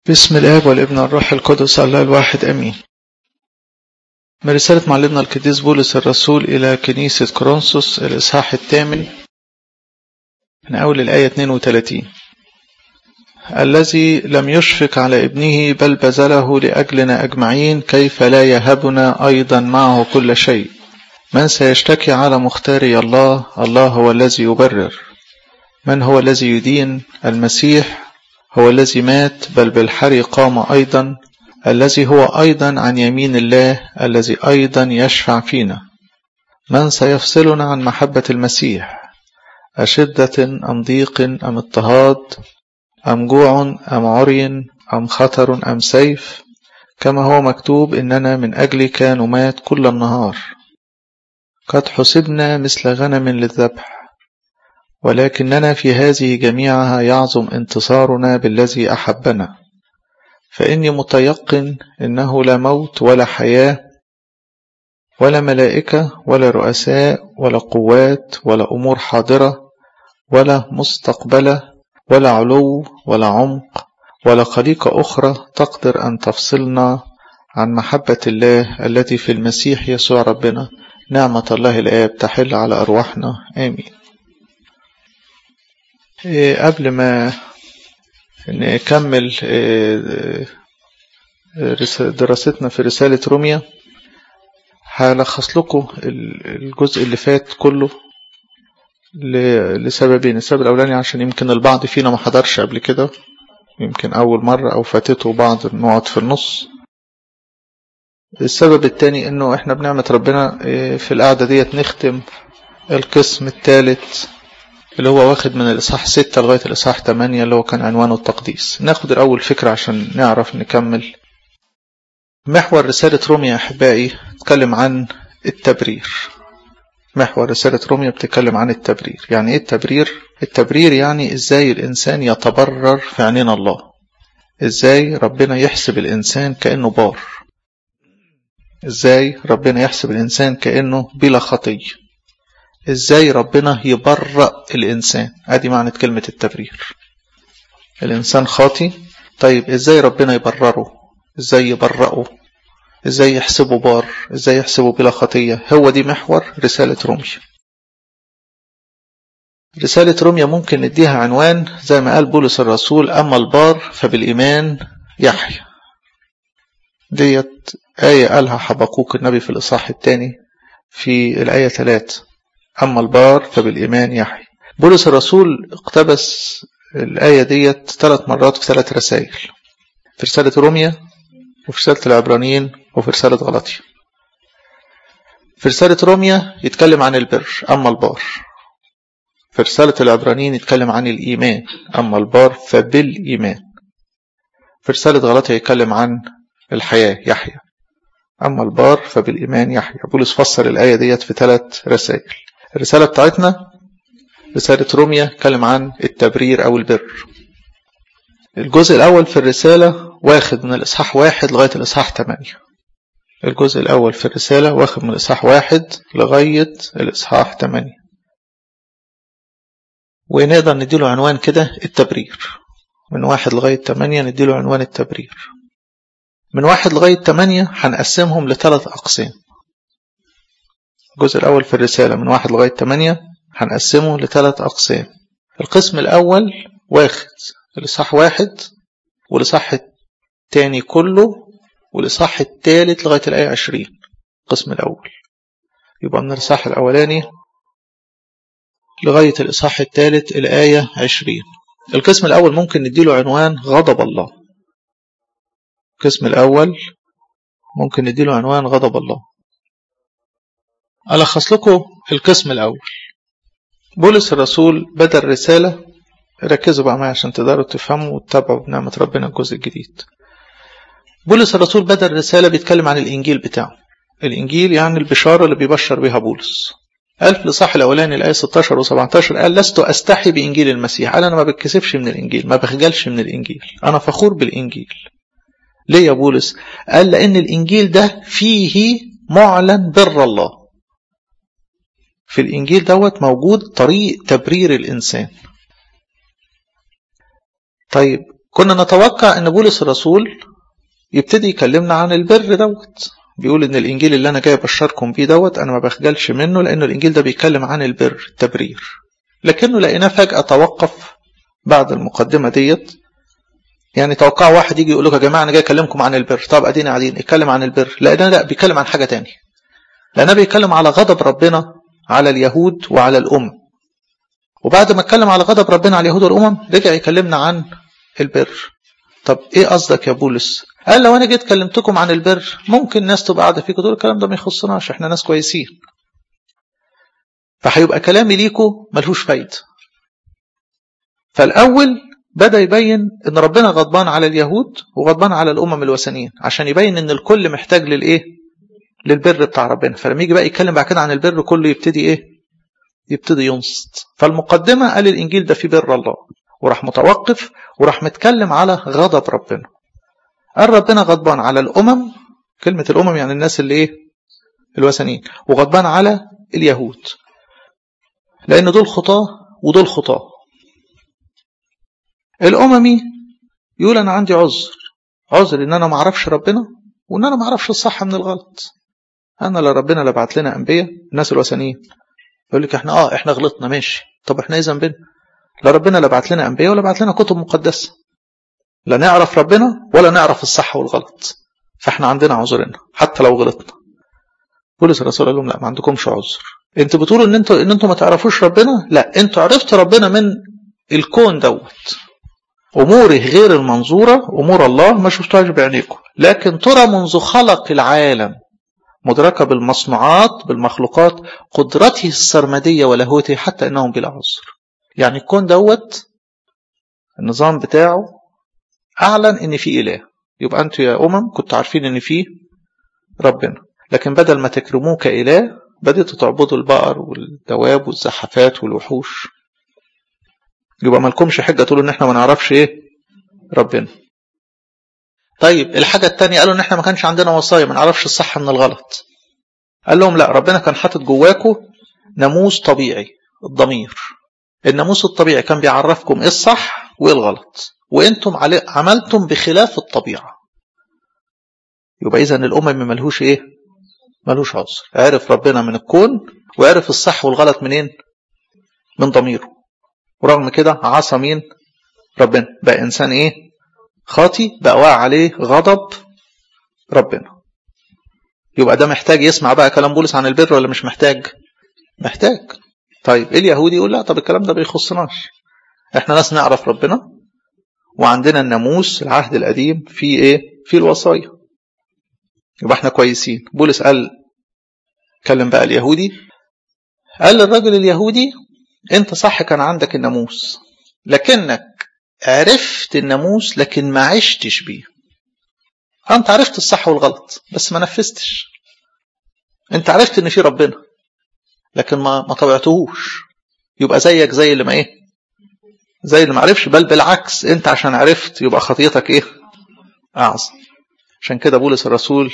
بسم الآب والابن والروح القدس الله الواحد أمين من رسالة معلمنا القديس بولس الرسول إلى كنيسة كورنثوس الإصحاح الثامن من أول الآية 32 الذي لم يشفق على ابنه بل بذله لأجلنا أجمعين كيف لا يهبنا أيضا معه كل شيء من سيشتكي على مختاري الله الله هو الذي يبرر من هو الذي يدين المسيح هو الذي مات بل بالحري قام أيضا الذي هو أيضا عن يمين الله الذي أيضا يشفع فينا من سيفصلنا عن محبة المسيح أشدة أم ضيق أم اضطهاد أم جوع أم عري أم خطر أم سيف كما هو مكتوب إننا من أجلك نمات كل النهار قد حسبنا مثل غنم للذبح ولكننا في هذه جميعها يعظم انتصارنا بالذي أحبنا فإني متيقن إنه لا موت ولا حياة ولا ملائكة ولا رؤساء ولا قوات ولا أمور حاضرة ولا مستقبلة ولا علو ولا عمق ولا خليقة أخرى تقدر أن تفصلنا عن محبة الله التي في المسيح يسوع ربنا نعمة الله الآب تحل على أرواحنا آمين قبل ما نكمل دراستنا في رسالة روميا هلخص لكم الجزء اللي فات كله لسببين السبب الأولاني عشان يمكن البعض فينا ما حضرش قبل كده يمكن أول مرة أو فاتته بعض النقط في النص السبب التاني انه احنا بنعمة ربنا في القعدة ديت نختم القسم الثالث اللي هو واخد من الإصحاح 6 لغاية الإصحاح 8 اللي هو كان عنوانه التقديس ناخد الأول فكرة عشان نعرف نكمل محور رسالة روميا أحبائي تتكلم عن التبرير محور رسالة روميا بتتكلم عن التبرير يعني إيه التبرير؟ التبرير يعني إزاي الإنسان يتبرر في عينين الله إزاي ربنا يحسب الإنسان كأنه بار إزاي ربنا يحسب الإنسان كأنه بلا خطية ازاي ربنا يبرأ الانسان ادي معنى كلمة التبرير الانسان خاطي طيب ازاي ربنا يبرره ازاي يبرأه ازاي يحسبه بار ازاي يحسبه بلا خطية هو دي محور رسالة روميا رسالة روميا ممكن نديها عنوان زي ما قال بولس الرسول أما البار فبالإيمان يحيى ديت آية قالها حبقوك النبي في الإصحاح الثاني في الآية 3 أما البار فبالإيمان يحيى بولس الرسول اقتبس الآية ديت ثلاث مرات في ثلاث رسائل في رسالة روميا وفي رسالة العبرانيين وفي رسالة غلطية في رسالة روميا يتكلم عن البر أما البار في رسالة العبرانيين يتكلم عن الإيمان أما البار فبالإيمان في رسالة غلطية يتكلم عن الحياة يحيى أما البار فبالإيمان يحيى بولس فسر الآية ديت في ثلاث رسائل الرسالة بتاعتنا رسالة روميا كلم عن التبرير أو البر الجزء الأول في الرسالة واخد من الإصحاح واحد لغاية الإصحاح تمانية الجزء الأول في الرسالة واخد من الإصحاح واحد لغاية الإصحاح تمانية ونقدر نديله عنوان كده التبرير من واحد لغاية تمانية نديله عنوان التبرير من واحد لغاية تمانية هنقسمهم لثلاث أقسام الجزء الأول في الرسالة من واحد لغاية تمانية هنقسمه لثلاث أقسام القسم الأول واخد الإصحاح واحد والإصحاح الثاني كله والإصحاح الثالث لغاية الآية عشرين القسم الأول يبقى من الإصحاح الأولاني لغاية الإصحاح الثالث الآية عشرين القسم الأول ممكن نديله عنوان غضب الله القسم الأول ممكن نديله عنوان غضب الله ألخص لكم القسم الأول بولس الرسول بدأ الرسالة ركزوا بقى معايا عشان تقدروا تفهموا وتتابعوا بنعمة ربنا الجزء الجديد بولس الرسول بدأ الرسالة بيتكلم عن الإنجيل بتاعه الإنجيل يعني البشارة اللي بيبشر بها بولس قال في الإصحاح الأولاني الآية 16 و17 قال لست أستحي بإنجيل المسيح قال أنا ما بتكسفش من الإنجيل ما بخجلش من الإنجيل أنا فخور بالإنجيل ليه يا بولس قال لأن الإنجيل ده فيه معلن بر الله في الإنجيل دوت موجود طريق تبرير الإنسان طيب كنا نتوقع ان بولس الرسول يبتدي يكلمنا عن البر دوت بيقول ان الانجيل اللي انا جاي ابشركم بيه دوت انا ما بخجلش منه لان الانجيل ده بيتكلم عن البر التبرير لكنه لقيناه فجأة توقف بعد المقدمة ديت يعني توقع واحد يجي يقول لك يا جماعة انا جاي اكلمكم عن البر طب ادينا قاعدين اتكلم عن البر لقيناه لا بيتكلم عن حاجة تاني لأنه بيتكلم على غضب ربنا على اليهود وعلى الأمم وبعد ما اتكلم على غضب ربنا على اليهود والأمم رجع يكلمنا عن البر طب ايه قصدك يا بولس قال لو انا جيت كلمتكم عن البر ممكن ناس تبقى قاعده فيكم تقول الكلام ده ما يخصناش احنا ناس كويسين فهيبقى كلامي ليكم ملهوش فايده فالاول بدا يبين ان ربنا غضبان على اليهود وغضبان على الامم الوثنيين عشان يبين ان الكل محتاج للايه للبر بتاع ربنا فلما يجي بقى يتكلم بعد كده عن البر كله يبتدي ايه يبتدي ينصت فالمقدمه قال الانجيل ده فيه بر الله وراح متوقف وراح متكلم على غضب ربنا قال ربنا غضبان على الأمم كلمة الأمم يعني الناس اللي إيه الوثنيين وغضبان على اليهود لأن دول خطاة ودول خطاة الأممي يقول أنا عندي عذر عذر إن أنا ما أعرفش ربنا وإن أنا ما أعرفش الصح من الغلط أنا لا ربنا لا بعت لنا أنبياء الناس الوثنيين يقول لك إحنا آه إحنا غلطنا ماشي طب إحنا إيه ذنبنا لا ربنا لا بعت لنا أنبياء ولا بعت لنا كتب مقدسة لا نعرف ربنا ولا نعرف الصح والغلط فاحنا عندنا عذرنا حتى لو غلطنا بولس الرسول قال لهم لا ما عندكمش عذر انتوا بتقولوا ان انتوا ان انتوا ما تعرفوش ربنا لا انتوا عرفتوا ربنا من الكون دوت اموره غير المنظوره امور الله ما شفتوهاش بعينيكم لكن ترى منذ خلق العالم مدركه بالمصنوعات بالمخلوقات قدرته السرمديه ولاهوته حتى انهم بلا عذر يعني الكون دوت النظام بتاعه أعلن إن في إله يبقى أنتوا يا أمم كنتوا عارفين إن في ربنا لكن بدل ما تكرموه كإله بدأتوا تعبدوا البقر والدواب والزحفات والوحوش يبقى مالكمش حجة تقولوا إن إحنا ما نعرفش إيه ربنا طيب الحاجة التانية قالوا إن إحنا ما كانش عندنا وصايا ما نعرفش الصح من الغلط قال لهم لا ربنا كان حاطط جواكم ناموس طبيعي الضمير الناموس الطبيعي كان بيعرفكم ايه الصح وايه الغلط وانتم عملتم بخلاف الطبيعة يبقى اذا الامم ملهوش ايه ملهوش عذر عرف ربنا من الكون وعرف الصح والغلط منين من ضميره ورغم كده عصى مين ربنا بقى انسان ايه خاطي بقى واقع عليه غضب ربنا يبقى ده محتاج يسمع بقى كلام بولس عن البر ولا مش محتاج محتاج طيب اليهودي يقول لا طب الكلام ده بيخصناش احنا ناس نعرف ربنا وعندنا الناموس العهد القديم فيه ايه فيه الوصايا يبقى احنا كويسين بولس قال كلم بقى اليهودي قال للرجل اليهودي انت صح كان عندك الناموس لكنك عرفت الناموس لكن ما عشتش بيه انت عرفت الصح والغلط بس ما نفذتش انت عرفت ان في ربنا لكن ما ما طبعتهوش يبقى زيك زي اللي ما ايه زي اللي ما عرفش بل بالعكس انت عشان عرفت يبقى خطيتك ايه اعظم عشان كده بولس الرسول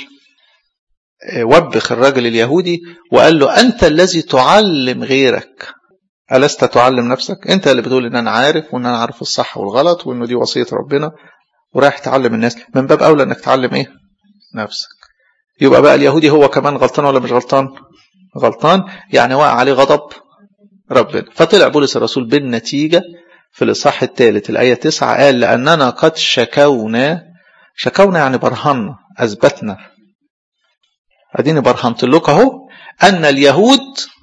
وبخ الرجل اليهودي وقال له انت الذي تعلم غيرك ألست تعلم نفسك انت اللي بتقول ان انا عارف وان انا عارف الصح والغلط وانه دي وصية ربنا ورايح تعلم الناس من باب اولى انك تعلم ايه نفسك يبقى بقى اليهودي هو كمان غلطان ولا مش غلطان غلطان يعني وقع عليه غضب ربنا فطلع بولس الرسول بالنتيجة في الإصحاح الثالث الآية 9 قال لأننا قد شكونا شكونا يعني برهنا أثبتنا أديني برهنت لك أهو أن اليهود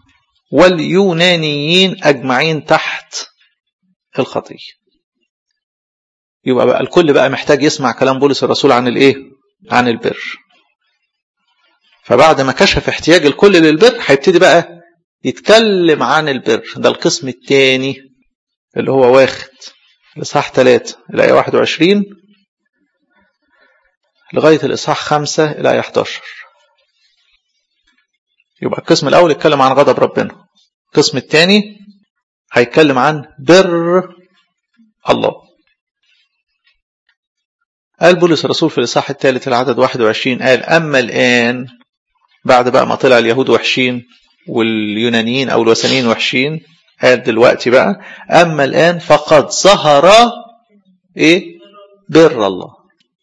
واليونانيين أجمعين تحت الخطية يبقى بقى الكل بقى محتاج يسمع كلام بولس الرسول عن الإيه؟ عن البر فبعد ما كشف احتياج الكل للبر هيبتدي بقى يتكلم عن البر ده القسم الثاني اللي هو واخد الإصحاح 3 الآية 21 لغاية الإصحاح 5 الآية 11 يبقى القسم الأول يتكلم عن غضب ربنا القسم الثاني هيتكلم عن بر الله قال بولس الرسول في الإصحاح الثالث العدد 21 قال أما الآن بعد بقى ما طلع اليهود وحشين واليونانيين أو الوثنيين وحشين قال دلوقتي بقى أما الآن فقد ظهر إيه بر الله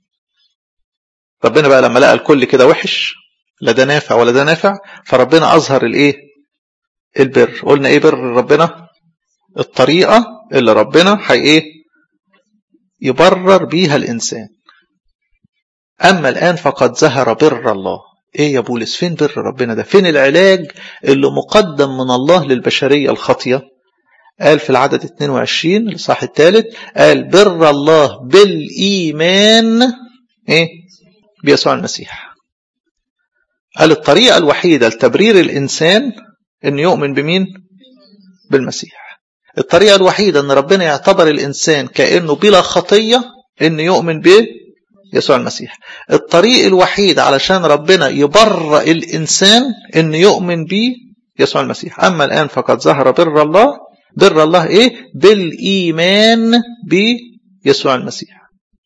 ربنا بقى لما لقى الكل كده وحش لا ده نافع ولا ده نافع فربنا اظهر الايه البر قلنا ايه بر ربنا الطريقه اللي ربنا هي ايه يبرر بيها الانسان اما الان فقد ظهر بر الله ايه يا بولس فين بر ربنا ده فين العلاج اللي مقدم من الله للبشريه الخاطيه قال في العدد 22 الاصحاح الثالث قال بر الله بالايمان ايه بيسوع المسيح قال الطريقة الوحيدة لتبرير الإنسان أن يؤمن بمين؟ بالمسيح الطريقة الوحيدة أن ربنا يعتبر الإنسان كأنه بلا خطية أن يؤمن به يسوع المسيح الطريق الوحيد علشان ربنا يبرأ الإنسان أن يؤمن به يسوع المسيح أما الآن فقد ظهر بر الله بر الله إيه؟ بالإيمان بيسوع المسيح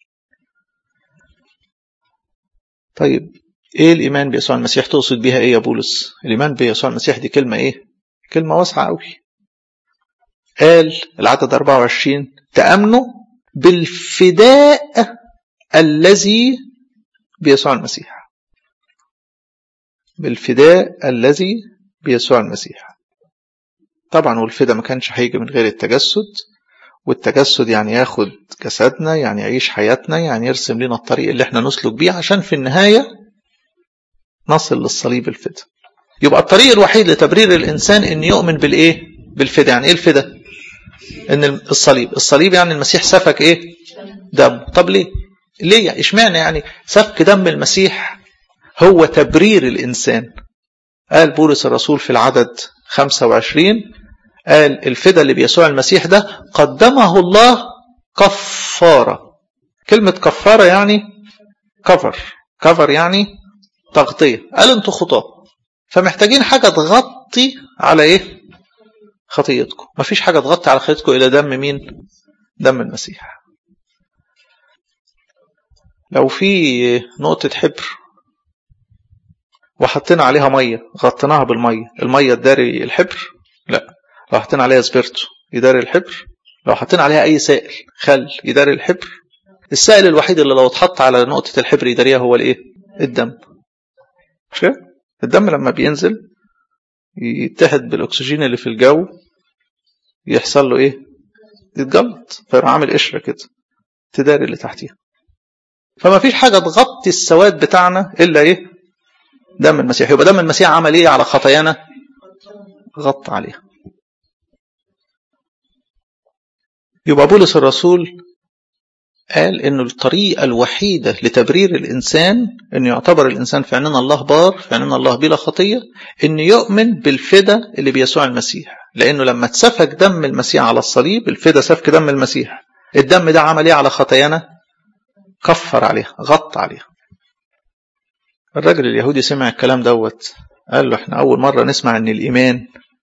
طيب ايه الايمان بيسوع المسيح تقصد بيها ايه يا بولس الايمان بيسوع المسيح دي كلمه ايه كلمه واسعه قوي قال العدد 24 تامنوا بالفداء الذي بيسوع المسيح بالفداء الذي بيسوع المسيح طبعا والفداء ما كانش هيجي من غير التجسد والتجسد يعني ياخد جسدنا يعني يعيش حياتنا يعني يرسم لنا الطريق اللي احنا نسلك بيه عشان في النهاية نصل للصليب الفدا يبقى الطريق الوحيد لتبرير الإنسان إن يؤمن بالإيه بالفدا يعني إيه الفدا إن الصليب الصليب يعني المسيح سفك إيه دم طب ليه ليه اشمعنى يعني سفك دم المسيح هو تبرير الإنسان قال بولس الرسول في العدد 25 قال الفدا اللي بيسوع المسيح ده قدمه الله كفارة كلمة كفارة يعني كفر كفر يعني تغطية قال انتوا خطاة فمحتاجين حاجة تغطي على ايه خطيتكم مفيش حاجة تغطي على خطيتكم إلى دم مين دم المسيح لو في نقطة حبر وحطينا عليها مية غطيناها بالمية المية تداري الحبر لا لو حطينا عليها سبيرتو يداري الحبر لو حطينا عليها اي سائل خل يداري الحبر السائل الوحيد اللي لو اتحط على نقطة الحبر يداريها هو الايه الدم مش كده الدم لما بينزل يتحد بالاكسجين اللي في الجو يحصل له ايه يتجلط فيروح عامل قشره كده تداري اللي تحتيها فما فيش حاجه تغطي السواد بتاعنا الا ايه دم المسيح يبقى دم المسيح عمل ايه على خطايانا غطى عليها يبقى بولس الرسول قال ان الطريقة الوحيدة لتبرير الانسان ان يعتبر الانسان في عيننا الله بار في عيننا الله بلا خطية ان يؤمن بالفدا اللي بيسوع المسيح لانه لما اتسفك دم المسيح على الصليب الفدا سفك دم المسيح الدم ده عمل ايه على خطايانا كفر عليها غطى عليها الراجل اليهودي سمع الكلام دوت قال له احنا اول مرة نسمع ان الايمان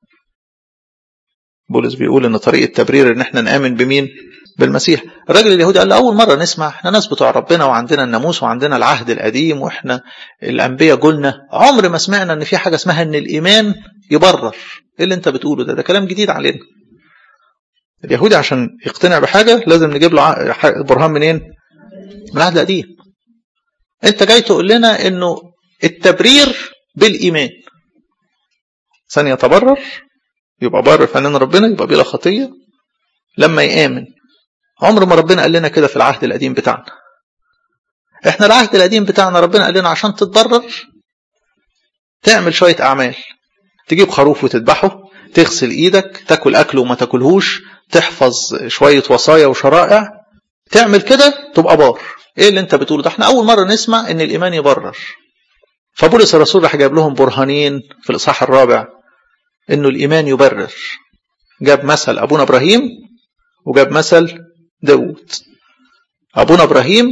بولس بيقول ان طريق التبرير ان احنا نآمن بمين بالمسيح الراجل اليهودي قال له اول مره نسمع احنا ناس بتوع ربنا وعندنا الناموس وعندنا العهد القديم واحنا الانبياء قلنا عمر ما سمعنا ان في حاجه اسمها ان الايمان يبرر ايه اللي انت بتقوله ده ده كلام جديد علينا اليهودي عشان يقتنع بحاجه لازم نجيب له برهان منين من العهد القديم انت جاي تقول لنا انه التبرير بالايمان ثانيه يتبرر يبقى بر فنان ربنا يبقى بلا خطيه لما يامن عمر ما ربنا قال لنا كده في العهد القديم بتاعنا احنا العهد القديم بتاعنا ربنا قال لنا عشان تتضرر تعمل شوية أعمال تجيب خروف وتذبحه تغسل ايدك تاكل أكل وما تاكلهوش تحفظ شوية وصايا وشرائع تعمل كده تبقى بار ايه اللي انت بتقوله ده احنا أول مرة نسمع ان الإيمان يبرر فبولس الرسول راح جاب لهم برهانين في الإصحاح الرابع انه الإيمان يبرر جاب مثل أبونا إبراهيم وجاب مثل داود أبونا إبراهيم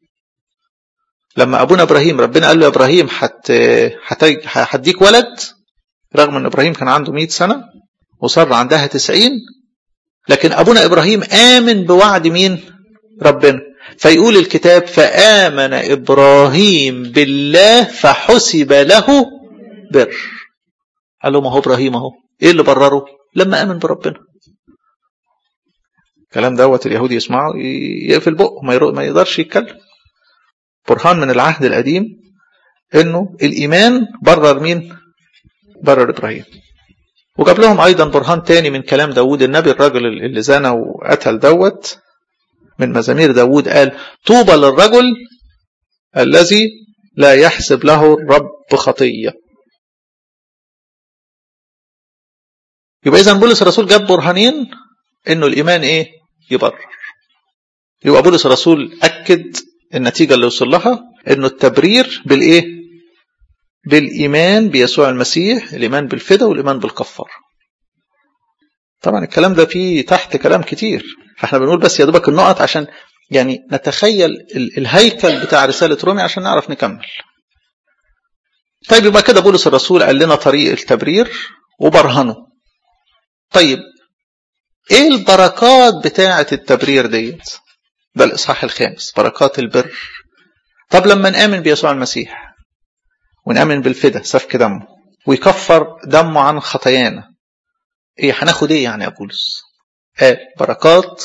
لما أبونا إبراهيم ربنا قال له يا إبراهيم هديك ولد رغم أن إبراهيم كان عنده 100 سنة وصار عندها 90 لكن أبونا إبراهيم آمن بوعد مين ربنا فيقول الكتاب فآمن إبراهيم بالله فحسب له بر قال له ما هو إبراهيم أهو إيه اللي برره لما آمن بربنا الكلام دوت اليهودي يسمعه يقفل بقه ما, ما يقدرش يتكلم برهان من العهد القديم انه الايمان برر مين برر ابراهيم وجاب لهم ايضا برهان تاني من كلام داود النبي الرجل اللي زنى وقتل دوت من مزامير داود قال طوبى للرجل الذي لا يحسب له الرب خطيه يبقى اذا بولس الرسول جاب برهانين انه الايمان ايه يبرر يبقى بولس الرسول اكد النتيجه اللي وصل لها انه التبرير بالايه بالايمان بيسوع المسيح الايمان بالفدا والايمان بالكفار طبعا الكلام ده فيه تحت كلام كتير فاحنا بنقول بس يا دوبك النقط عشان يعني نتخيل الهيكل بتاع رساله رومي عشان نعرف نكمل طيب يبقى كده بولس الرسول قال لنا طريق التبرير وبرهنه طيب ايه البركات بتاعة التبرير ديت ده الاصحاح الخامس بركات البر طب لما نآمن بيسوع المسيح ونآمن بالفدا سفك دمه ويكفر دمه عن خطايانا ايه هناخد ايه يعني يا بولس قال بركات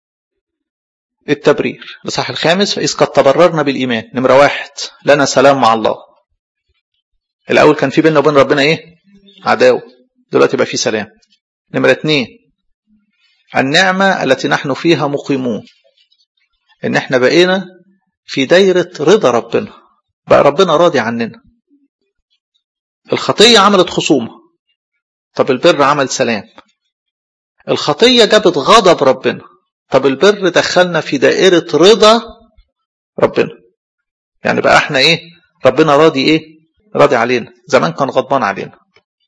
التبرير الاصحاح الخامس فإذ قد تبررنا بالإيمان نمرة واحد لنا سلام مع الله الأول كان في بيننا وبين ربنا إيه عداوة دلوقتي بقى في سلام نمرة اتنين النعمة التي نحن فيها مقيمون ان احنا بقينا في دايرة رضا ربنا بقى ربنا راضي عننا الخطية عملت خصومة طب البر عمل سلام الخطية جابت غضب ربنا طب البر دخلنا في دائرة رضا ربنا يعني بقى احنا ايه ربنا راضي ايه راضي علينا زمان كان غضبان علينا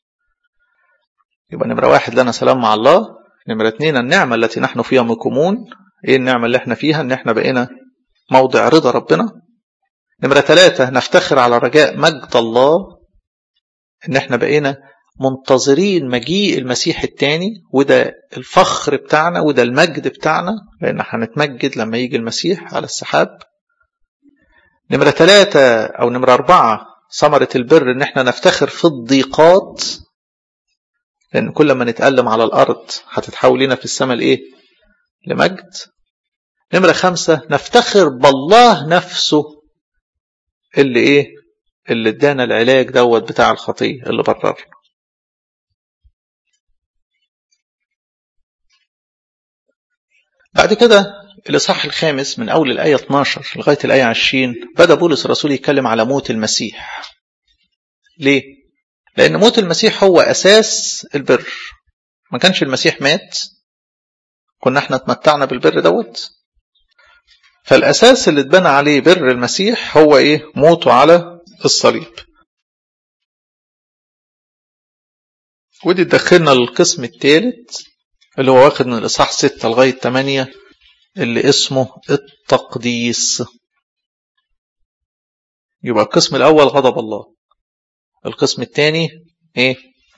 يبقى نمرة واحد لنا سلام مع الله نمرة اتنين النعمة التي نحن فيها مكمون ايه النعمة اللي احنا فيها ان احنا بقينا موضع رضا ربنا نمرة ثلاثة نفتخر على رجاء مجد الله ان احنا بقينا منتظرين مجيء المسيح الثاني وده الفخر بتاعنا وده المجد بتاعنا لان هنتمجد لما يجي المسيح على السحاب نمرة ثلاثة او نمرة اربعة ثمرة البر ان احنا نفتخر في الضيقات لأن كل ما نتألم على الأرض هتتحول لنا في السماء لإيه؟ لمجد. نمرة خمسة نفتخر بالله نفسه اللي إيه؟ اللي ادانا العلاج دوت بتاع الخطية اللي بررنا. بعد كده الإصحاح الخامس من أول الآية 12 لغاية الآية 20 بدأ بولس الرسول يتكلم على موت المسيح. ليه؟ لأن موت المسيح هو أساس البر ما كانش المسيح مات كنا احنا اتمتعنا بالبر دوت فالأساس اللي اتبنى عليه بر المسيح هو إيه موته على الصليب ودي تدخلنا للقسم الثالث اللي هو واخد من الإصحاح 6 لغاية 8 اللي اسمه التقديس يبقى القسم الأول غضب الله القسم الثاني ايه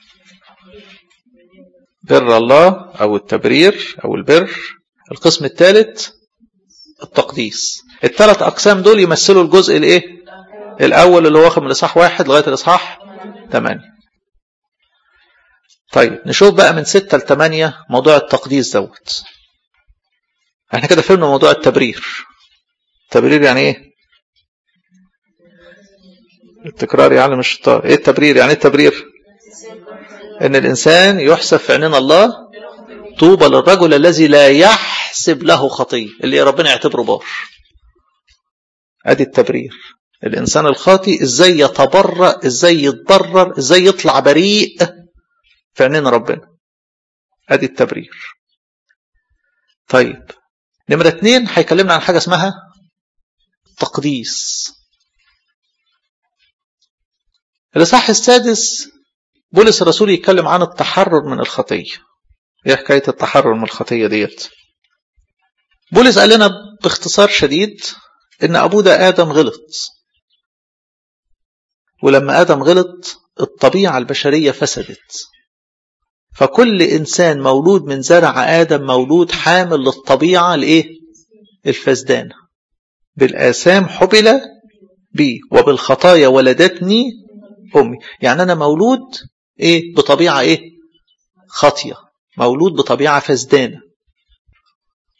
بر الله او التبرير او البر القسم الثالث التقديس الثلاث اقسام دول يمثلوا الجزء الايه الاول اللي هو واخد من الاصحاح واحد لغايه الاصحاح 8 طيب نشوف بقى من 6 ل 8 موضوع التقديس دوت احنا كده فهمنا موضوع التبرير التبرير يعني ايه التكرار يعلم الشيطان ايه التبرير يعني ايه التبرير ان الانسان يحسب في عينين الله طوبى للرجل الذي لا يحسب له خطيه اللي ربنا يعتبره بار ادي التبرير الانسان الخاطي ازاي يتبرأ ازاي يتبرر ازاي يطلع بريء في عينين ربنا ادي التبرير طيب نمرة اتنين هيكلمنا عن حاجة اسمها تقديس الإصحاح السادس بولس الرسول يتكلم عن التحرر من الخطية ايه حكاية التحرر من الخطية ديت بولس قال لنا باختصار شديد ان ابوه ده ادم غلط ولما ادم غلط الطبيعة البشرية فسدت فكل انسان مولود من زرع ادم مولود حامل للطبيعة الايه الفسدانة بالاثام حبل بي وبالخطايا ولدتني امي يعني انا مولود ايه بطبيعه ايه خاطيه مولود بطبيعه فسدانه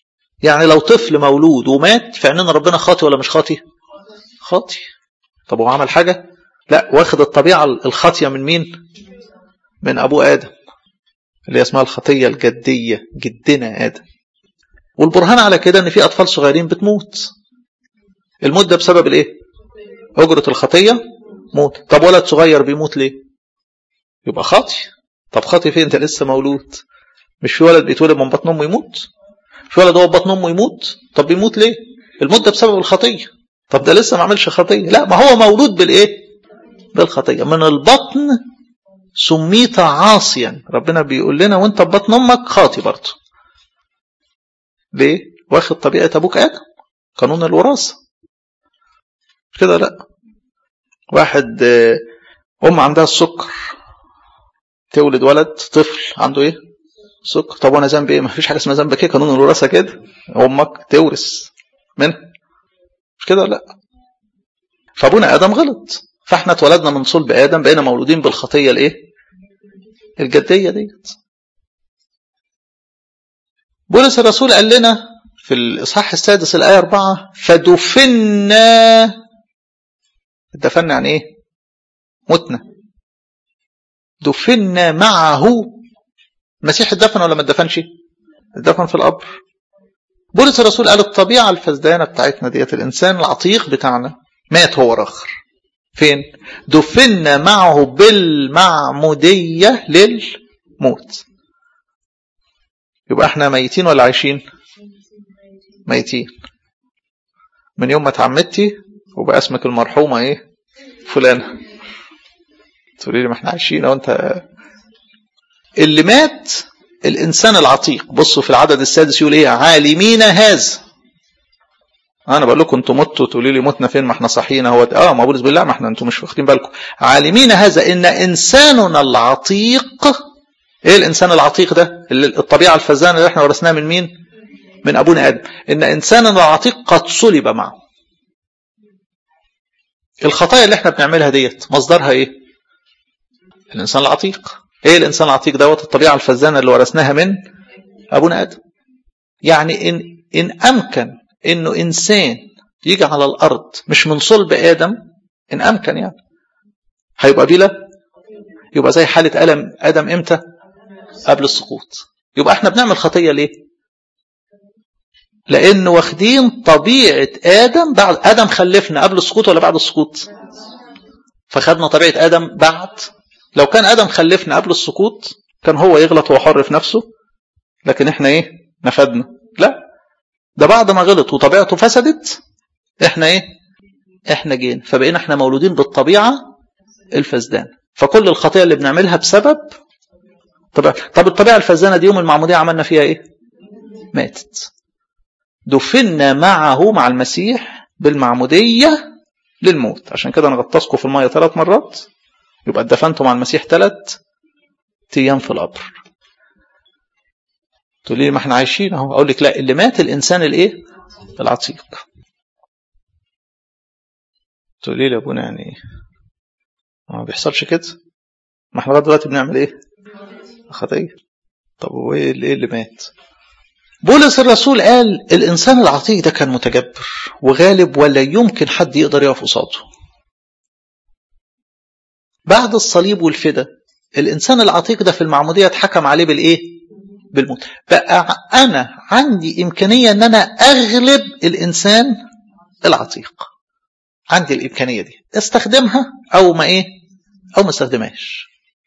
يعني لو طفل مولود ومات في عيننا ربنا خاطي ولا مش خاطي خاطي طب هو عمل حاجة لا واخد الطبيعة الخاطية من مين من أبو آدم اللي اسمها الخطية الجدية جدنا آدم والبرهان على كده ان في أطفال صغيرين بتموت الموت ده بسبب الايه أجرة الخطية موت طب ولد صغير بيموت ليه يبقى خاطي طب خاطي فين انت لسه مولود مش في ولد بيتولد من بطن امه يموت في ولد هو بطن امه يموت طب بيموت ليه الموت ده بسبب الخطيه طب ده لسه ما عملش خطيه لا ما هو مولود بالايه بالخطيه من البطن سميت عاصيا ربنا بيقول لنا وانت ببطن امك خاطي برضه ليه واخد طبيعه ابوك ادم قانون الوراثه كده لا واحد ام عندها السكر تولد ولد طفل عنده ايه سكر طب وانا ذنبي ايه ما فيش حاجه اسمها ذنبك ايه قانون الوراثه كده امك تورث منها مش كده لا فابونا ادم غلط فاحنا اتولدنا من صلب ادم بقينا مولودين بالخطيه الايه الجديه ديت بولس الرسول قال لنا في الاصحاح السادس الايه 4 فدفنا دفنا يعني ايه متنا دفنا معه المسيح اتدفن ولا ما اتدفنش اتدفن في القبر بولس الرسول قال الطبيعة الفسدانة بتاعتنا ديت الإنسان العتيق بتاعنا مات هو رخر فين دفنا معه بالمعمودية للموت يبقى احنا ميتين ولا عايشين ميتين من يوم ما اتعمدتي وبقى اسمك المرحومة ايه فلانة تقولي لي ما احنا عايشين وانت اللي مات الإنسان العتيق بصوا في العدد السادس يقول إيه عالمين هذا أنا بقول لكم أنتم متوا تقولوا لي متنا فين ما احنا صحينا هو آه ما بولس بالله ما احنا أنتم مش واخدين بالكم عالمين هذا إن إنساننا العتيق إيه الإنسان العتيق ده الطبيعة الفزانة اللي احنا ورثناها من مين من أبونا آدم إن إنساننا العتيق قد صلب معه الخطايا اللي احنا بنعملها ديت مصدرها إيه الإنسان العتيق ايه الانسان العتيق دوت الطبيعه الفزانه اللي ورثناها من ابونا ادم يعني ان ان امكن انه انسان يجي على الارض مش من صلب ادم ان امكن يعني هيبقى بلا يبقى زي حاله الم ادم امتى قبل السقوط يبقى احنا بنعمل خطيه ليه لان واخدين طبيعه ادم بعد ادم خلفنا قبل السقوط ولا بعد السقوط فخدنا طبيعه ادم بعد لو كان ادم خلفنا قبل السقوط كان هو يغلط وهو حر في نفسه لكن احنا ايه نفدنا لا ده بعد ما غلط وطبيعته فسدت احنا ايه احنا جينا فبقينا احنا مولودين بالطبيعه الفسدان فكل الخطيه اللي بنعملها بسبب طب طب الطبيعه الفسدانه دي يوم المعموديه عملنا فيها ايه ماتت دفنا معه مع المسيح بالمعموديه للموت عشان كده انا غطسكم في الميه ثلاث مرات يبقى اتدفنتوا مع المسيح ثلاث ايام في القبر تقول لي ما احنا عايشين اهو اقول لك لا اللي مات الانسان الايه العتيق تقول لي يا ابونا يعني ما بيحصلش كده ما احنا لغايه دلوقتي بنعمل ايه خطيه طب وايه اللي, اللي مات بولس الرسول قال الانسان العتيق ده كان متجبر وغالب ولا يمكن حد يقدر يقف قصاده بعد الصليب والفدا الإنسان العتيق ده في المعمودية اتحكم عليه بالإيه؟ بالموت بقى أنا عندي إمكانية أن أنا أغلب الإنسان العتيق عندي الإمكانية دي استخدمها أو ما إيه؟ أو ما استخدمهاش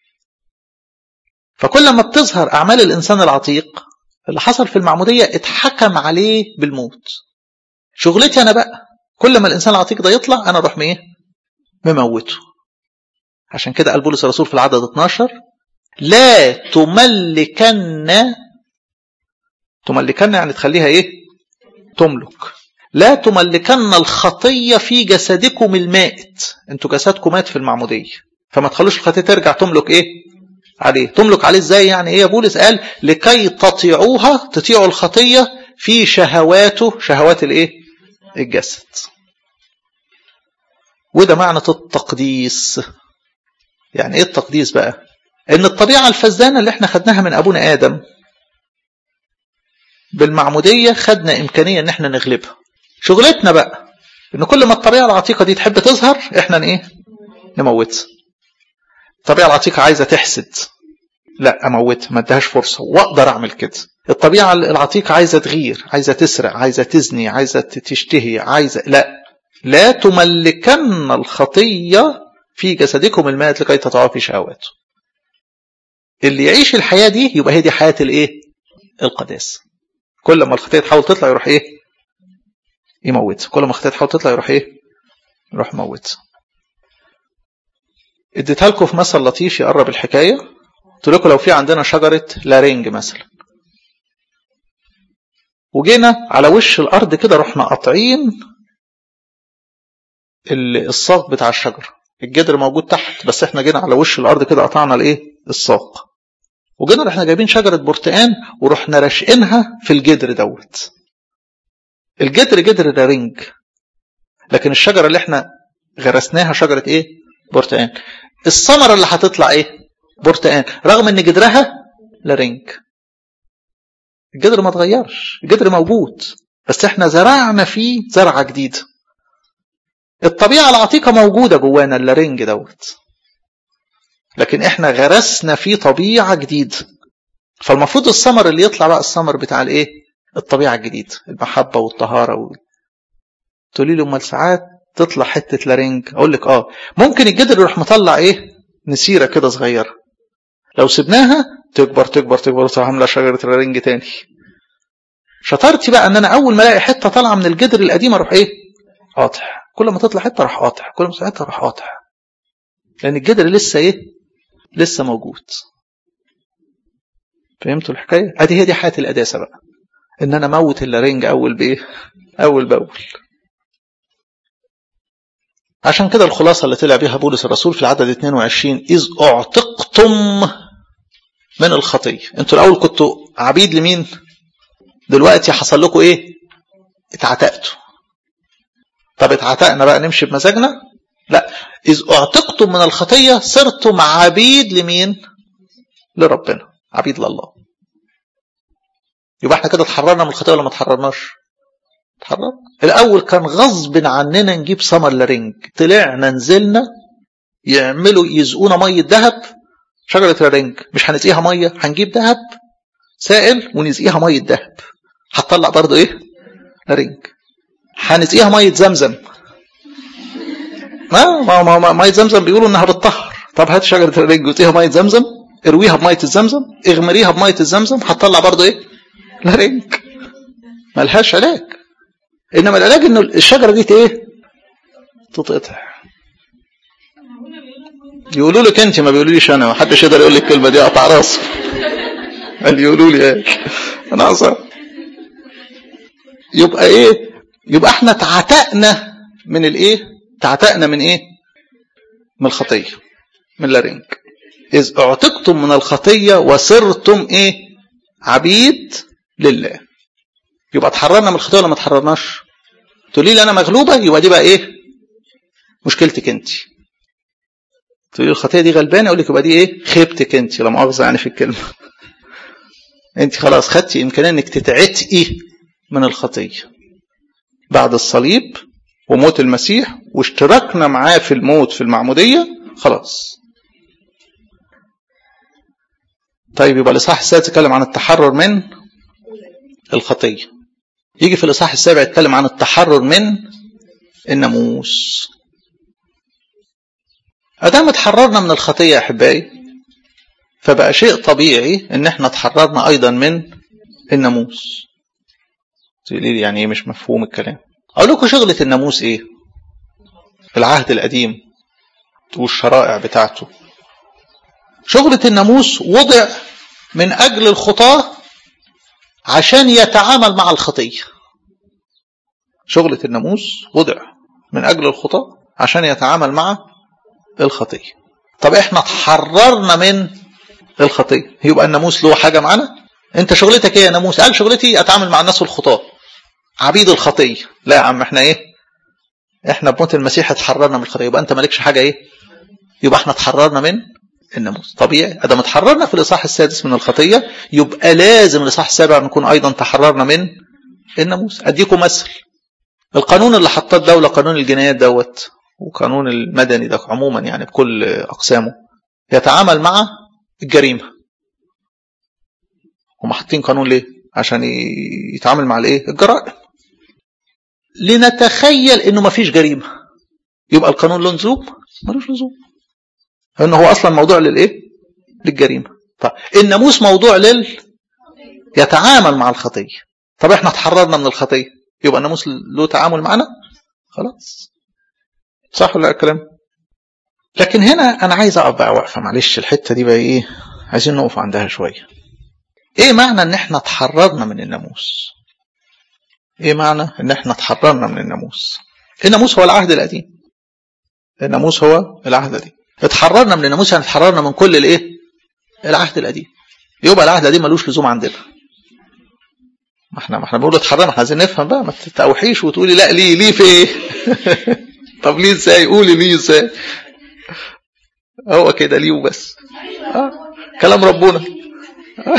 فكل ما بتظهر أعمال الإنسان العتيق اللي حصل في المعمودية اتحكم عليه بالموت شغلتي أنا بقى كل ما الإنسان العتيق ده يطلع أنا أروح إيه؟ مموته عشان كده قال بولس الرسول في العدد 12 لا تملكن تملكن يعني تخليها ايه تملك لا تملكن الخطية في جسدكم المائت انتوا جسدكم مات في المعمودية فما تخلوش الخطية ترجع تملك ايه عليه تملك عليه ازاي يعني ايه يا بولس قال لكي تطيعوها تطيعوا الخطية في شهواته شهوات الايه الجسد وده معنى التقديس يعني ايه التقديس بقى ان الطبيعة الفزدانة اللي احنا خدناها من ابونا ادم بالمعمودية خدنا إمكانية إن احنا نغلبها شغلتنا بقى إن كل ما الطبيعة العتيقة دي تحب تظهر احنا إيه نموتها الطبيعة العتيقة عايزة تحسد لا أموتها ما ادهاش فرصة وأقدر أعمل كده الطبيعة العتيقة عايزة تغير عايزة تسرق عايزة تزني عايزة تشتهي عايزة لا لا تملكن الخطية في جسدكم المائت لكي تطعوا في شهواته اللي يعيش الحياة دي يبقى هي دي حياة الايه القداسة كل ما الخطية تحاول تطلع يروح ايه يموت كل ما الخطية تحاول تطلع يروح ايه يروح موت اديتها لكم في مثل لطيف يقرب الحكاية قلت لكم لو في عندنا شجرة لارينج مثلا وجينا على وش الأرض كده رحنا قاطعين الساق بتاع الشجرة الجدر موجود تحت بس احنا جينا على وش الأرض كده قطعنا الايه الساق وجينا رحنا جايبين شجرة برتقان ورحنا راشقينها في الجدر دوت الجدر جدر لارينج لكن الشجرة اللي احنا غرسناها شجرة ايه برتقان الثمرة اللي هتطلع ايه برتقان رغم ان جدرها لارينج الجدر ما اتغيرش الجدر موجود بس احنا زرعنا فيه زرعة جديدة الطبيعة العتيقة موجودة جوانا اللارينج دوت لكن احنا غرسنا فيه طبيعة جديدة فالمفروض الثمر اللي يطلع بقى الثمر بتاع الايه الطبيعة الجديدة المحبة والطهارة و... تقولي لي امال ساعات تطلع حتة لارينج اقول لك اه ممكن الجدر يروح مطلع ايه نسيرة كده صغيرة لو سبناها تكبر تكبر تكبر وتروح عاملة شجرة لارينج تاني شطارتي بقى ان انا اول ما الاقي حتة طالعة من الجدر القديم اروح ايه قاطع كل ما تطلع حتة اروح قاطع كل ما تطلع حتة اروح قاطع لان الجدر لسه ايه لسه موجود فهمتوا الحكاية ادي هي دي حياة القداسة بقى ان انا موت اللارينج اول بايه اول باول عشان كده الخلاصة اللي طلع بيها بولس الرسول في العدد 22 إذ أعتقتم من الخطية انتوا الأول كنتوا عبيد لمين دلوقتي حصل لكم إيه اتعتقتوا طب اتعتقنا بقى نمشي بمزاجنا لا إذ أعتقتم من الخطية صرتم عبيد لمين لربنا عبيد لله يبقى احنا كده اتحررنا من الخطية ولا ما اتحررناش اتحررنا الأول كان غصب عننا نجيب سمر لارينج طلعنا نزلنا يعملوا يزقونا مية ذهب شجرة لارينج مش هنسقيها مية هنجيب ذهب سائل ونسقيها مية ذهب هتطلع برضه ايه لارينج هنسقيها مية زمزم ما ما ما مية زمزم بيقولوا انها بتطهر طب هات شجرة لارينج وسقيها مية زمزم ارويها بمية الزمزم اغمريها بمية الزمزم هتطلع برضه ايه لارينج ملهاش علاج انما العلاج انه الشجره دي ايه تتقطع يقولوا لك انت ما بيقولوليش انا ما حدش يقدر يقول لك الكلمه دي اقطع راسه قال يقولوا لي ايه انا عصر يبقى ايه يبقى احنا تعتقنا من الايه تعتقنا من ايه من الخطيه من لارينج اذ اعتقتم من الخطيه وصرتم ايه عبيد لله يبقى اتحررنا من الخطيه ولا ما اتحررناش تقولي لي انا مغلوبه يبقى دي بقى ايه مشكلتك انت تقولي الخطيه دي غلبانه اقول لك يبقى دي ايه خيبتك انت لا مؤاخذه يعني في الكلمه انت خلاص خدتي امكانيه انك تتعتقي من الخطيه بعد الصليب وموت المسيح واشتركنا معاه في الموت في المعموديه خلاص طيب يبقى الاصحاح السادس يتكلم عن التحرر من الخطيه يجي في الإصحاح السابع يتكلم عن التحرر من الناموس أدام اتحررنا من الخطية يا أحبائي فبقى شيء طبيعي إن احنا اتحررنا أيضا من الناموس تقولي لي يعني إيه مش مفهوم الكلام أقول لكم شغلة الناموس إيه في العهد القديم والشرائع بتاعته شغلة الناموس وضع من أجل الخطاة عشان يتعامل مع الخطية شغلة الناموس وضع من أجل الخطاة عشان يتعامل مع الخطية طب احنا تحررنا من الخطية يبقى الناموس له حاجة معانا انت شغلتك ايه يا ناموس قال شغلتي اتعامل مع الناس الخطاة عبيد الخطية لا يا عم احنا ايه احنا بموت المسيح اتحررنا من الخطية يبقى انت مالكش حاجة ايه يبقى احنا اتحررنا من الناموس طبيعي ادم اتحررنا في الاصحاح السادس من الخطيه يبقى لازم الاصحاح السابع نكون ايضا تحررنا من الناموس اديكم مثل القانون اللي حطاه الدوله قانون الجنايات دوت وقانون المدني ده عموما يعني بكل اقسامه يتعامل مع الجريمه هم حاطين قانون ليه عشان يتعامل مع الايه الجرائم لنتخيل انه ما فيش جريمه يبقى القانون له لزوم ملوش لزوم ان هو اصلا موضوع للايه للجريمه طب الناموس موضوع لل يتعامل مع الخطيه طب احنا اتحررنا من الخطيه يبقى الناموس له تعامل معنا خلاص صح ولا الكلام لكن هنا انا عايز اقف بقى وقفه معلش الحته دي بقى ايه عايزين نقف عندها شويه ايه معنى ان احنا اتحررنا من الناموس ايه معنى ان احنا اتحررنا من الناموس الناموس هو العهد القديم الناموس هو العهد القديم اتحررنا من الناموس يعني اتحررنا من كل الايه العهد القديم يبقى العهد القديم ملوش لزوم عندنا ما احنا ما احنا بنقول اتحررنا احنا عايزين نفهم بقى ما تتوحيش وتقولي لا ليه ليه في ايه طب ليه ازاي قولي ليه ازاي هو كده ليه وبس آه. كلام ربنا آه.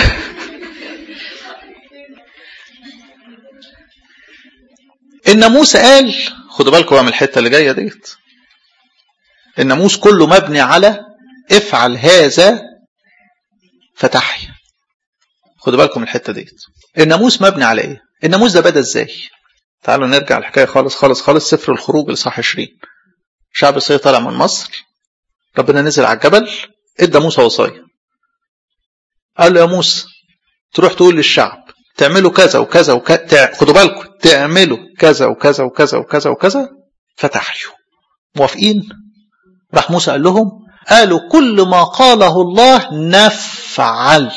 الناموس قال خدوا بالكم من الحته اللي جايه ديت الناموس كله مبني على افعل هذا فتحيا خدوا بالكم من الحته ديت الناموس مبني على ايه الناموس ده بدا ازاي تعالوا نرجع الحكايه خالص خالص خالص سفر الخروج الاصحاح 20 شعب اسرائيل طالع من مصر ربنا نزل على الجبل ادى موسى وصايا قال له يا موسى تروح تقول للشعب تعملوا كذا وكذا وكذا خدوا بالكم تعملوا كذا وكذا وكذا وكذا وكذا فتحيوا موافقين راح موسى قال لهم قالوا كل ما قاله الله نفعل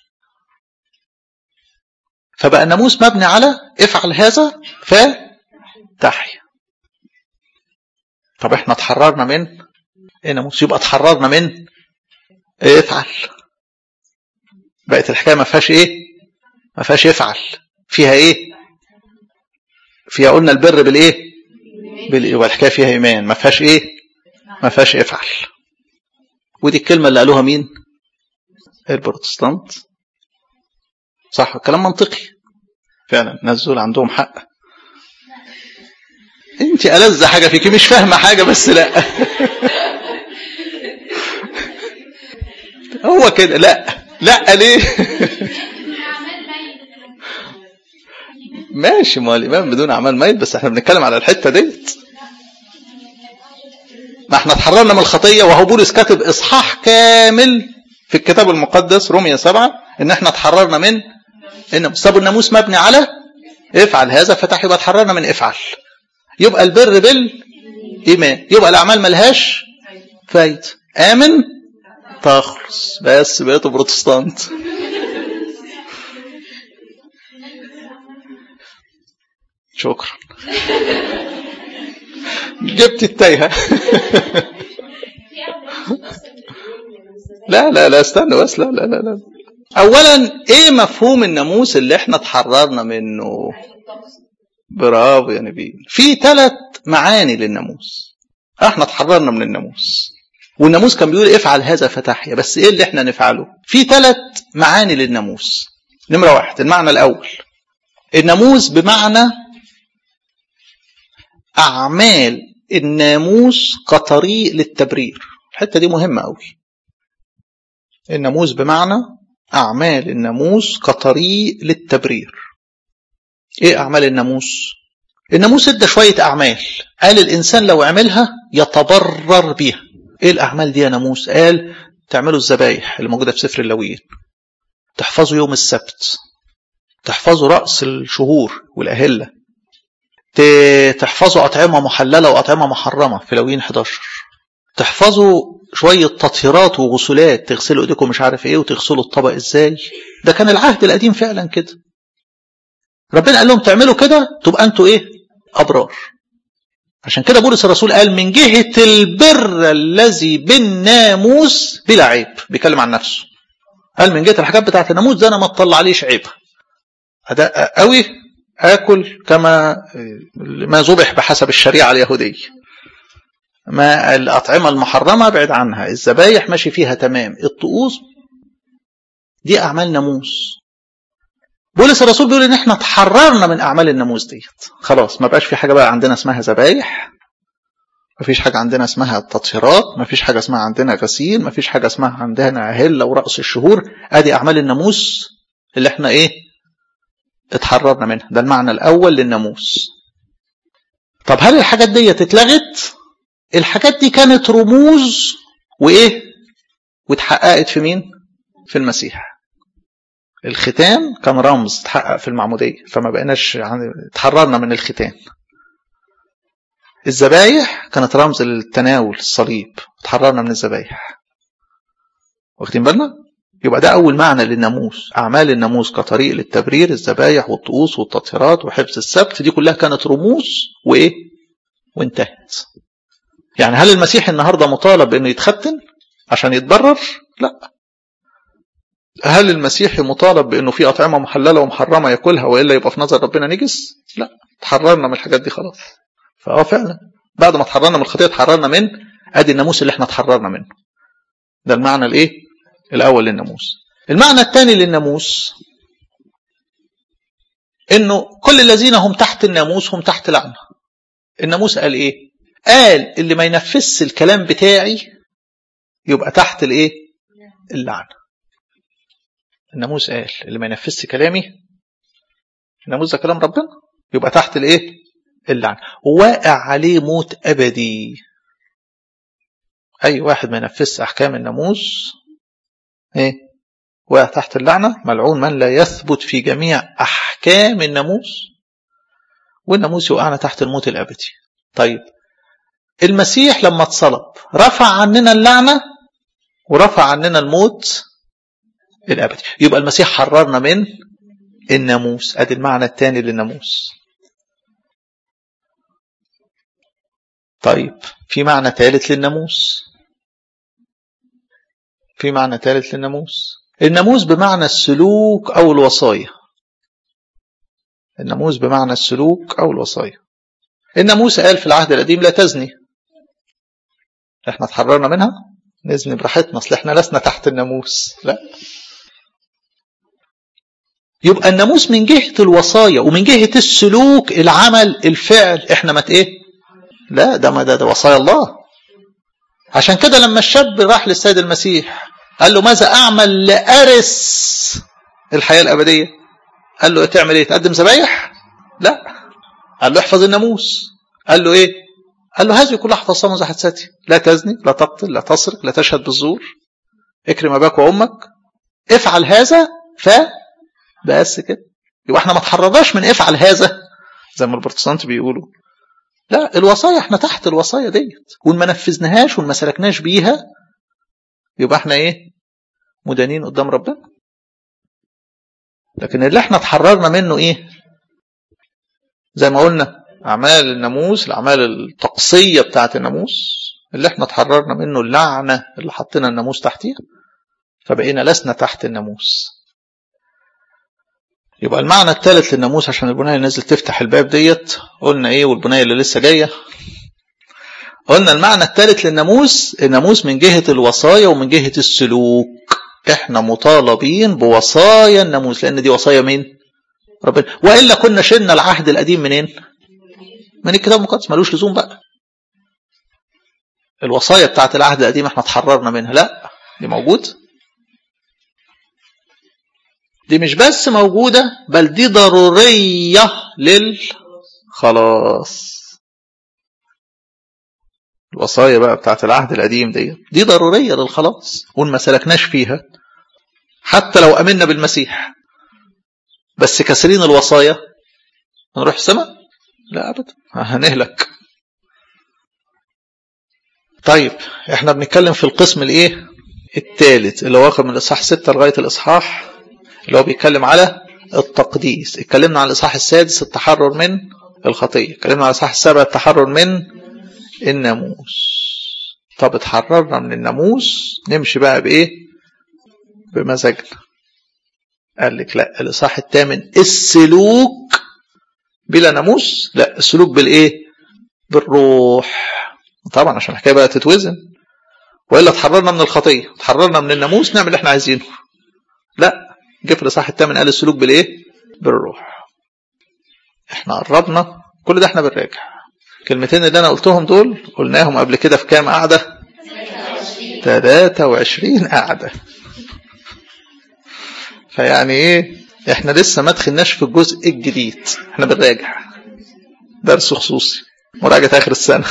فبقى الناموس مبني على افعل هذا فتحيا طب احنا اتحررنا من الناموس يبقى اتحررنا من افعل بقت الحكايه ما فيهاش ايه ما فيهاش افعل فيها ايه فيها قلنا البر بالايه يبقى الحكايه فيها ايمان ما فيهاش ايه ما فيهاش افعل ودي الكلمه اللي قالوها مين البروتستانت صح كلام منطقي فعلا الناس دول عندهم حق انت ألذ حاجه فيكي مش فاهمه حاجه بس لا هو كده لا لا ليه ماشي ما الإمام بدون أعمال ميت بس احنا بنتكلم على الحتة ديت ما احنا اتحررنا من الخطية وهو بولس كاتب إصحاح كامل في الكتاب المقدس رومية سبعة إن احنا اتحررنا من الناموس طب الناموس مبني على افعل هذا فتح يبقى اتحررنا من افعل يبقى البر بالإيمان يبقى الأعمال ملهاش فايدة آمن تخلص بس بقيتوا بروتستانت شكرا جبت التايهة لا لا لا استنى بس لا لا لا لا اولا ايه مفهوم الناموس اللي احنا اتحررنا منه برافو يا نبيل في ثلاث معاني للناموس احنا اتحررنا من الناموس والناموس كان بيقول افعل هذا فتحيا بس ايه اللي احنا نفعله في ثلاث معاني للناموس نمرة واحد المعنى الاول الناموس بمعنى أعمال الناموس كطريق للتبرير الحتة دي مهمة أوي الناموس بمعنى أعمال الناموس كطريق للتبرير إيه أعمال الناموس؟ الناموس ادى شوية أعمال قال الإنسان لو عملها يتبرر بيها إيه الأعمال دي يا ناموس؟ قال تعملوا الذبايح اللي موجودة في سفر اللويين تحفظوا يوم السبت تحفظوا رأس الشهور والأهلة تحفظوا أطعمة محللة وأطعمة محرمة في لوين 11 تحفظوا شوية تطهيرات وغسولات تغسلوا ايديكم مش عارف ايه وتغسلوا الطبق ازاي ده كان العهد القديم فعلا كده ربنا قال لهم تعملوا كده تبقى انتوا ايه ابرار عشان كده بولس الرسول قال من جهة البر الذي بالناموس بلا عيب بيتكلم عن نفسه قال من جهة الحاجات بتاعت الناموس ده انا ما اطلعليش عيبها ده قوي آكل كما ما ذبح بحسب الشريعة اليهودية ما الأطعمة المحرمة ابعد عنها الذبايح ماشي فيها تمام الطقوس دي أعمال ناموس بولس الرسول بيقول ان احنا تحررنا من اعمال الناموس ديت خلاص ما بقاش في حاجه بقى عندنا اسمها ذبايح ما فيش حاجه عندنا اسمها تطهيرات ما فيش حاجه اسمها عندنا غسيل ما فيش حاجه اسمها عندنا هله ورأس الشهور ادي اعمال الناموس اللي احنا ايه اتحررنا منها ده المعنى الاول للناموس طب هل الحاجات ديت اتلغت الحاجات دي كانت رموز وايه واتحققت في مين في المسيح الختان كان رمز اتحقق في المعمودية فما بقيناش يعني اتحررنا من الختان الذبايح كانت رمز للتناول الصليب اتحررنا من الذبايح واخدين بالنا يبقى ده أول معنى للناموس أعمال الناموس كطريق للتبرير الذبايح والطقوس والتطهيرات وحفظ السبت دي كلها كانت رموز وإيه وانتهت يعني هل المسيح النهاردة مطالب بأنه يتختن عشان يتبرر لا هل المسيحي مطالب بأنه في أطعمة محللة ومحرمة ياكلها وإلا يبقى في نظر ربنا نجس لا تحررنا من الحاجات دي خلاص فهو فعلا بعد ما تحررنا من الخطية تحررنا من ادي الناموس اللي احنا تحررنا منه ده المعنى الايه الاول للناموس المعنى الثاني للناموس انه كل الذين هم تحت الناموس هم تحت لعنه الناموس قال ايه قال اللي ما ينفذش الكلام بتاعي يبقى تحت الايه اللعنه الناموس قال اللي ما ينفذش كلامي الناموس ده كلام ربنا يبقى تحت الايه اللعنه وواقع عليه موت ابدي اي واحد ما ينفذش احكام الناموس ايه واقع تحت اللعنه ملعون من لا يثبت في جميع احكام الناموس والناموس يوقعنا تحت الموت الابدي طيب المسيح لما اتصلب رفع عننا اللعنه ورفع عننا الموت الابدي يبقى المسيح حررنا من الناموس ادي المعنى الثاني للناموس طيب في معنى ثالث للناموس في معنى ثالث للناموس الناموس بمعنى السلوك او الوصايا الناموس بمعنى السلوك او الوصايا الناموس قال في العهد القديم لا تزني احنا اتحررنا منها نزني براحتنا اصل احنا لسنا تحت الناموس لا يبقى الناموس من جهة الوصايا ومن جهة السلوك العمل الفعل احنا ما ايه لا ده ما ده, ده وصايا الله عشان كده لما الشاب راح للسيد المسيح قال له ماذا اعمل لارث الحياة الابدية قال له تعمل ايه تقدم ذبايح لا قال له احفظ الناموس قال له ايه قال له هذه كلها حفظتها منذ حدثتي لا تزني لا تقتل لا تسرق لا تشهد بالزور اكرم اباك وامك افعل هذا ف بس كده يبقى احنا ما تحررناش من افعل هذا زي ما البروتستانت بيقولوا لا الوصايا احنا تحت الوصايا ديت وان ما نفذناهاش وان ما سلكناش بيها يبقى احنا ايه مدانين قدام ربنا لكن اللي احنا اتحررنا منه ايه زي ما قلنا اعمال الناموس الاعمال التقصيه بتاعه الناموس اللي احنا اتحررنا منه اللعنه اللي حطينا الناموس تحتيها فبقينا لسنا تحت الناموس يبقى المعنى الثالث للناموس عشان البناية اللي نزلت تفتح الباب ديت قلنا ايه والبناية اللي لسه جاية قلنا المعنى الثالث للناموس الناموس من جهة الوصايا ومن جهة السلوك احنا مطالبين بوصايا الناموس لان دي وصايا مين ربنا والا كنا شلنا العهد القديم منين من الكتاب المقدس ملوش لزوم بقى الوصايا بتاعت العهد القديم احنا اتحررنا منها لا دي موجود دي مش بس موجودة بل دي ضرورية للخلاص الوصايا بقى بتاعت العهد القديم دي دي ضرورية للخلاص وان ما سلكناش فيها حتى لو امنا بالمسيح بس كسرين الوصايا هنروح السماء لا ابدا هنهلك طيب احنا بنتكلم في القسم الايه الثالث اللي واخد من الاصحاح 6 لغايه الاصحاح اللي هو بيتكلم على التقديس اتكلمنا عن الاصحاح السادس التحرر من الخطيه اتكلمنا عن الاصحاح السابع التحرر من الناموس طب اتحررنا من الناموس نمشي بقى بايه بمزاجنا قال لك لا الاصحاح الثامن السلوك بلا ناموس لا السلوك بالايه بالروح طبعا عشان الحكايه بقى تتوزن والا تحررنا من الخطيه تحررنا من الناموس نعمل اللي احنا عايزينه لا جه في الاصحاح الثامن قال السلوك بالايه بالروح احنا قربنا كل ده احنا بنراجع الكلمتين اللي انا قلتهم دول قلناهم قبل كده في كام قعده 23 قعده فيعني ايه احنا لسه ما دخلناش في الجزء الجديد احنا بنراجع درس خصوصي مراجعه اخر السنه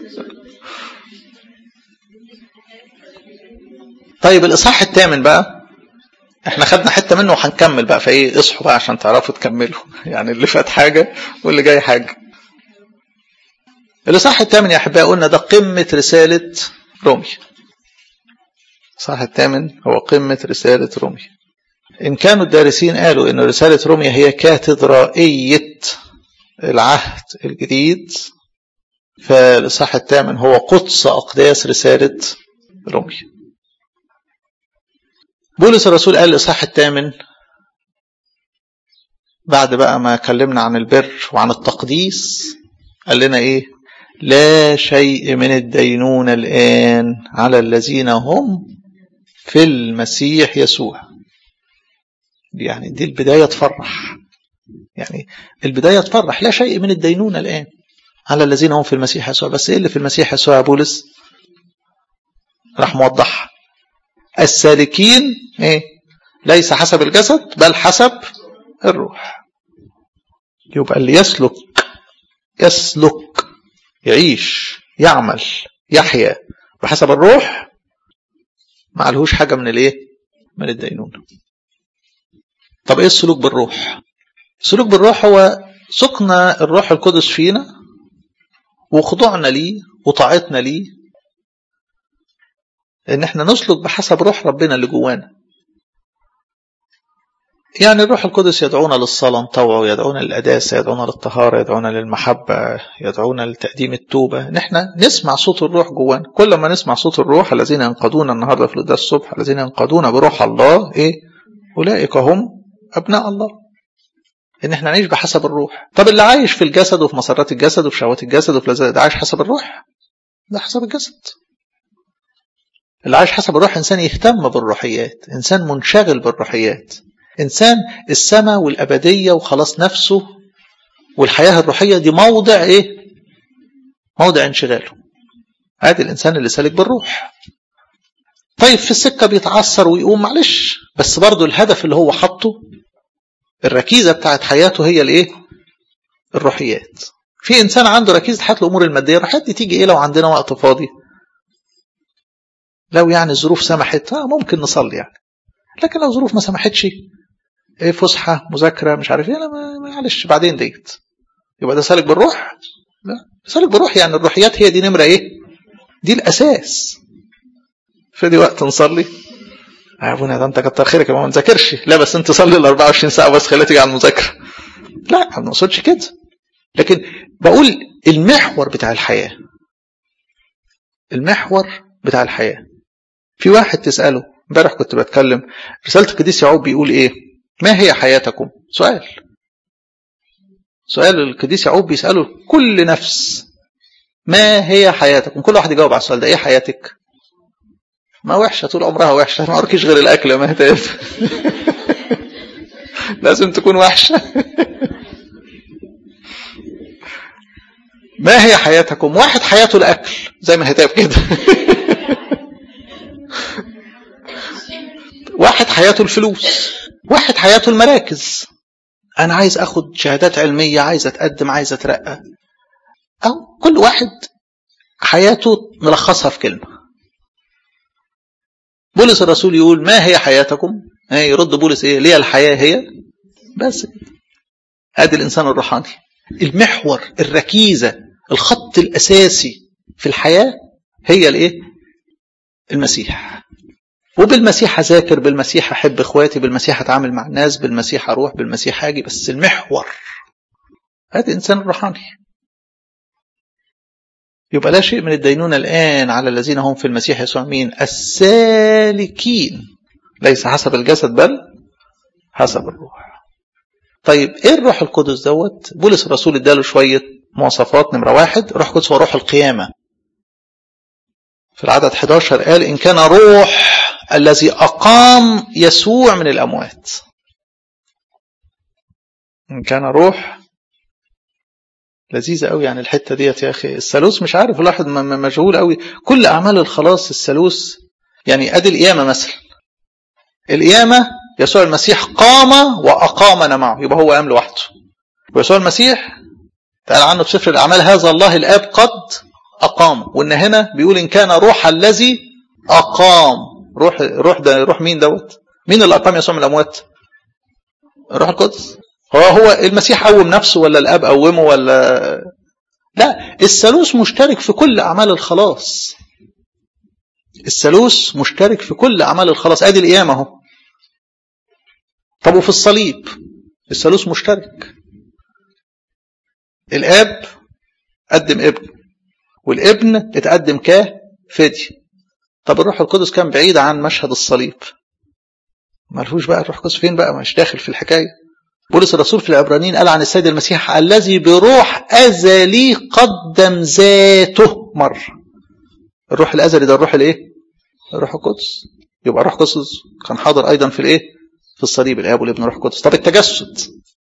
طيب الاصحاح الثامن بقى احنا خدنا حته منه وهنكمل بقى فايه اصحوا بقى عشان تعرفوا تكملوا يعني اللي فات حاجه واللي جاي حاجه الاصحاح الثامن يا احبائي قلنا ده قمه رساله رومي الاصحاح الثامن هو قمه رساله رومي ان كانوا الدارسين قالوا ان رساله روميا هي كاتدرائيه العهد الجديد فالاصحاح الثامن هو قدس اقداس رساله روميا بولس الرسول قال الإصحاح الثامن بعد بقى ما كلمنا عن البر وعن التقديس قال لنا إيه لا شيء من الدينونة الآن على الذين هم في المسيح يسوع يعني دي البداية تفرح يعني البداية تفرح لا شيء من الدينونة الآن على الذين هم في المسيح يسوع بس إيه اللي في المسيح يسوع يا بولس راح موضحها السالكين ايه ليس حسب الجسد بل حسب الروح يبقى اللي يسلك يسلك يعيش يعمل يحيا بحسب الروح ما عليهوش حاجه من الايه من الدينونه طب ايه السلوك بالروح السلوك بالروح هو سكن الروح القدس فينا وخضوعنا ليه وطاعتنا ليه ان احنا نسلك بحسب روح ربنا اللي جوانا يعني الروح القدس يدعونا للصلاة نطوع يدعونا للقداسة يدعونا للطهارة يدعونا للمحبة يدعونا لتقديم التوبة نحن نسمع صوت الروح جوانا كل ما نسمع صوت الروح الذين ينقضون النهاردة في القداس الصبح الذين ينقضون بروح الله ايه أولئك هم أبناء الله ان احنا نعيش بحسب الروح طب اللي عايش في الجسد وفي مسارات الجسد وفي شهوات الجسد وفي لذات ده عايش حسب الروح ده حسب الجسد اللي عايش حسب الروح إنسان يهتم بالروحيات إنسان منشغل بالروحيات إنسان السماء والأبدية وخلاص نفسه والحياة الروحية دي موضع إيه موضع انشغاله هذا الإنسان اللي سالك بالروح طيب في السكة بيتعثر ويقوم معلش بس برضه الهدف اللي هو حطه الركيزة بتاعت حياته هي الإيه الروحيات في إنسان عنده ركيزة حياته الأمور المادية الروحيات دي تيجي إيه لو عندنا وقت فاضي لو يعني الظروف سمحت آه ممكن نصلي يعني لكن لو ظروف ما سمحتش ايه فسحه مذاكره مش عارف ايه لا معلش بعدين ديت يبقى ده سالك بالروح لا سالك بالروح يعني الروحيات هي دي نمره ايه دي الاساس فدي وقت نصلي يا ابونا ده انت كتر خيرك ما نذاكرش لا بس انت صلي ال 24 ساعه بس خليها تيجي على المذاكره لا ما نقصدش كده لكن بقول المحور بتاع الحياه المحور بتاع الحياه في واحد تسأله امبارح كنت بتكلم رسالة القديس يعقوب بيقول ايه ما هي حياتكم سؤال سؤال القديس يعقوب بيسأله كل نفس ما هي حياتكم كل واحد يجاوب على السؤال ده ايه حياتك ما وحشة طول عمرها وحشة ما أركش غير الأكل ما هتقف لازم تكون وحشة ما هي حياتكم واحد حياته الأكل زي ما هتقف كده واحد حياته الفلوس واحد حياته المراكز انا عايز اخد شهادات علمية عايز اتقدم عايز اترقى او كل واحد حياته ملخصها في كلمة بولس الرسول يقول ما هي حياتكم يرد بولس ايه ليه الحياة هي بس ادي الانسان الروحاني المحور الركيزة الخط الاساسي في الحياة هي الايه المسيح وبالمسيح اذاكر بالمسيح احب اخواتي بالمسيح اتعامل مع الناس بالمسيح اروح بالمسيح اجي بس المحور هذا انسان روحاني يبقى لا شيء من الدينونة الآن على الذين هم في المسيح يسوع مين السالكين ليس حسب الجسد بل حسب الروح طيب ايه الروح القدس دوت بولس الرسول اداله شوية مواصفات نمرة واحد روح القدس هو روح القيامة في العدد 11 قال إن كان روح الذي أقام يسوع من الأموات إن كان روح لذيذة قوي يعني الحتة ديت يا أخي الثالوث مش عارف الواحد مشغول قوي كل أعمال الخلاص الثالوث يعني أدي القيامة مثلا القيامة يسوع المسيح قام وأقامنا معه يبقى هو قام لوحده ويسوع المسيح قال عنه في سفر الأعمال هذا الله الآب قد أقام وإن هنا بيقول إن كان روح الذي أقام روح روح ده روح مين دوت مين اللي أقام يسوع من الأموات روح القدس هو هو المسيح قوم نفسه ولا الاب قومه ولا لا الثالوث مشترك في كل اعمال الخلاص الثالوث مشترك في كل اعمال الخلاص ادي القيامه اهو طب وفي الصليب الثالوث مشترك الاب قدم ابن والابن اتقدم كفدي طب الروح القدس كان بعيد عن مشهد الصليب ملهوش بقى الروح القدس فين بقى مش داخل في الحكايه بولس الرسول في العبرانيين قال عن السيد المسيح الذي بروح أزلي قدم ذاته مرة الروح الأزلي ده الروح الإيه؟ الروح القدس يبقى الروح القدس كان حاضر أيضا في الإيه؟ في الصليب الآب والابن والروح القدس طب التجسد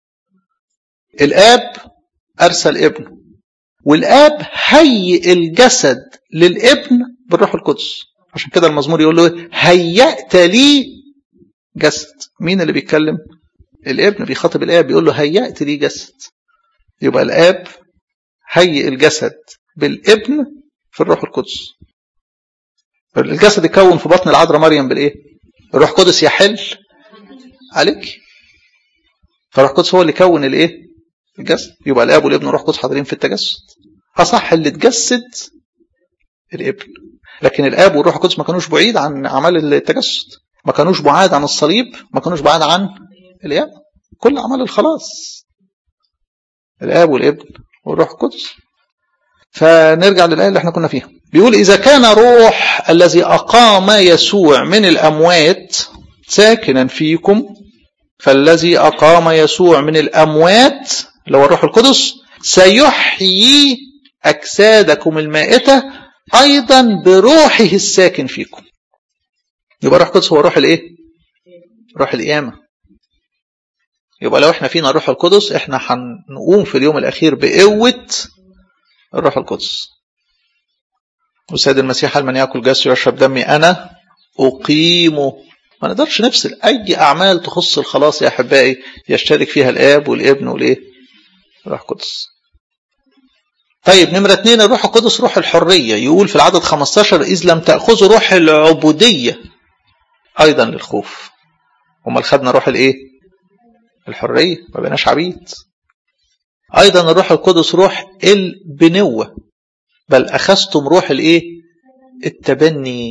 الآب أرسل ابنه والآب هيئ الجسد للابن بالروح القدس عشان كده المزمور يقول له هيأت لي جسد مين اللي بيتكلم الابن بيخاطب الاب بيقول له هيأت لي جسد يبقى الاب هيئ الجسد بالابن في الروح القدس الجسد يكون في بطن العذراء مريم بالايه الروح القدس يحل عليك فالروح القدس هو اللي كون الايه الجسد يبقى الاب والابن والروح القدس حاضرين في التجسد اصح اللي اتجسد الابن لكن الاب والروح القدس ما كانوش بعيد عن اعمال التجسد ما كانوش بعاد عن الصليب ما كانوش بعاد عن الاب كل اعمال الخلاص الاب والابن والروح القدس فنرجع للايه اللي احنا كنا فيها بيقول اذا كان روح الذي اقام يسوع من الاموات ساكنا فيكم فالذي اقام يسوع من الاموات اللي هو الروح القدس سيحيي اجسادكم المائته ايضا بروحه الساكن فيكم يبقى الروح القدس هو روح الايه روح القيامه يبقى لو احنا فينا الروح القدس احنا هنقوم في اليوم الاخير بقوه الروح القدس والسيد المسيح قال من ياكل جسدي ويشرب دمي انا اقيمه ما نقدرش نفصل اي اعمال تخص الخلاص يا احبائي يشترك فيها الاب والابن والايه الروح القدس طيب نمرة اثنين الروح القدس روح الحرية يقول في العدد 15 إذ لم تأخذوا روح العبودية أيضا للخوف امال خدنا روح الإيه الحرية ما بقيناش عبيد أيضا الروح القدس روح البنوة بل أخذتم روح الإيه التبني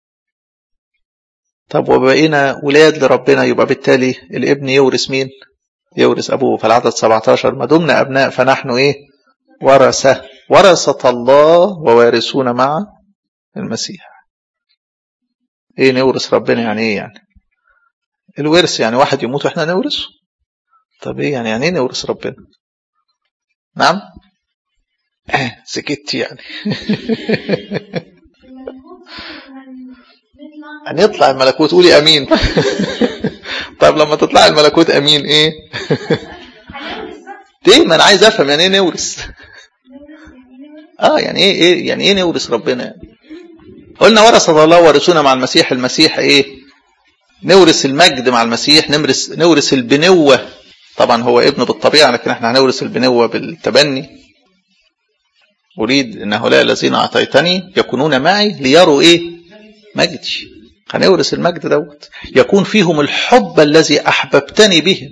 طب وبقينا ولاد لربنا يبقى بالتالي الابن يورث مين يورث أبوه في العدد 17 ما دمنا أبناء فنحن إيه ورثة ورثة الله ووارثون مع المسيح ايه نورث ربنا يعني ايه يعني الورث يعني واحد يموت واحنا نورثه طب ايه يعني يعني ايه نورث ربنا نعم سكت يعني أن يطلع الملكوت قولي أمين طيب لما تطلع الملكوت أمين إيه ليه ما أنا عايز أفهم يعني إيه نورث آه يعني إيه, إيه يعني إيه نورث ربنا يعني قلنا ورث الله ورثونا مع المسيح المسيح إيه نورث المجد مع المسيح نورث نورث البنوة طبعا هو ابن بالطبيعة لكن احنا هنورث البنوة بالتبني أريد أن هؤلاء الذين أعطيتني يكونون معي ليروا إيه مجدي هنورث المجد دوت يكون فيهم الحب الذي أحببتني به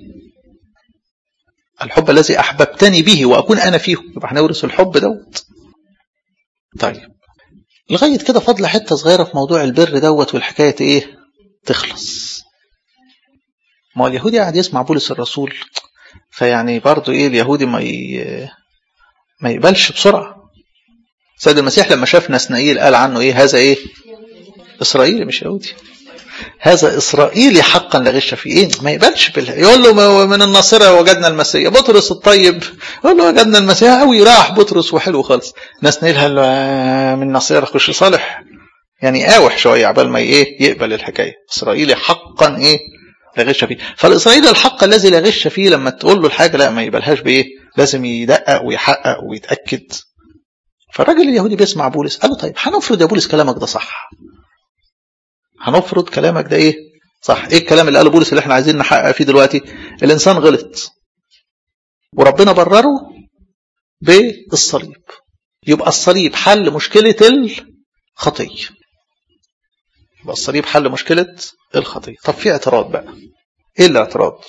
الحب الذي أحببتني به وأكون أنا فيهم يبقى هنورث الحب دوت طيب لغاية كده فضل حتة صغيرة في موضوع البر دوت والحكاية إيه تخلص ما اليهودي قاعد يسمع بولس الرسول فيعني برضه إيه اليهودي ما ي... ما يقبلش بسرعة سيد المسيح لما شاف نسنائيل قال عنه إيه هذا إيه إسرائيلي مش يهودي هذا إسرائيلي حقا لا غش فيه إيه ما يقبلش بالله يقول له من الناصرة وجدنا المسيح بطرس الطيب يقول له وجدنا المسيح قوي راح بطرس وحلو خالص نسنائيل قال له من الناصرة خش صالح يعني قاوح شويه عبال ما ايه يقبل الحكايه اسرائيلي حقا ايه لا غش فيه فالاسرائيلي الحق الذي لا غش فيه لما تقول له الحاجه لا ما يقبلهاش بايه لازم يدقق ويحقق ويتاكد فالراجل اليهودي بيسمع بولس قال له طيب هنفرض يا بولس كلامك ده صح هنفرض كلامك ده ايه صح ايه الكلام اللي قاله بولس اللي احنا عايزين نحقق فيه دلوقتي الانسان غلط وربنا برره بالصليب يبقى الصليب حل مشكلة الخطية يبقى الصليب حل مشكلة الخطية طب في اعتراض بقى ايه الاعتراض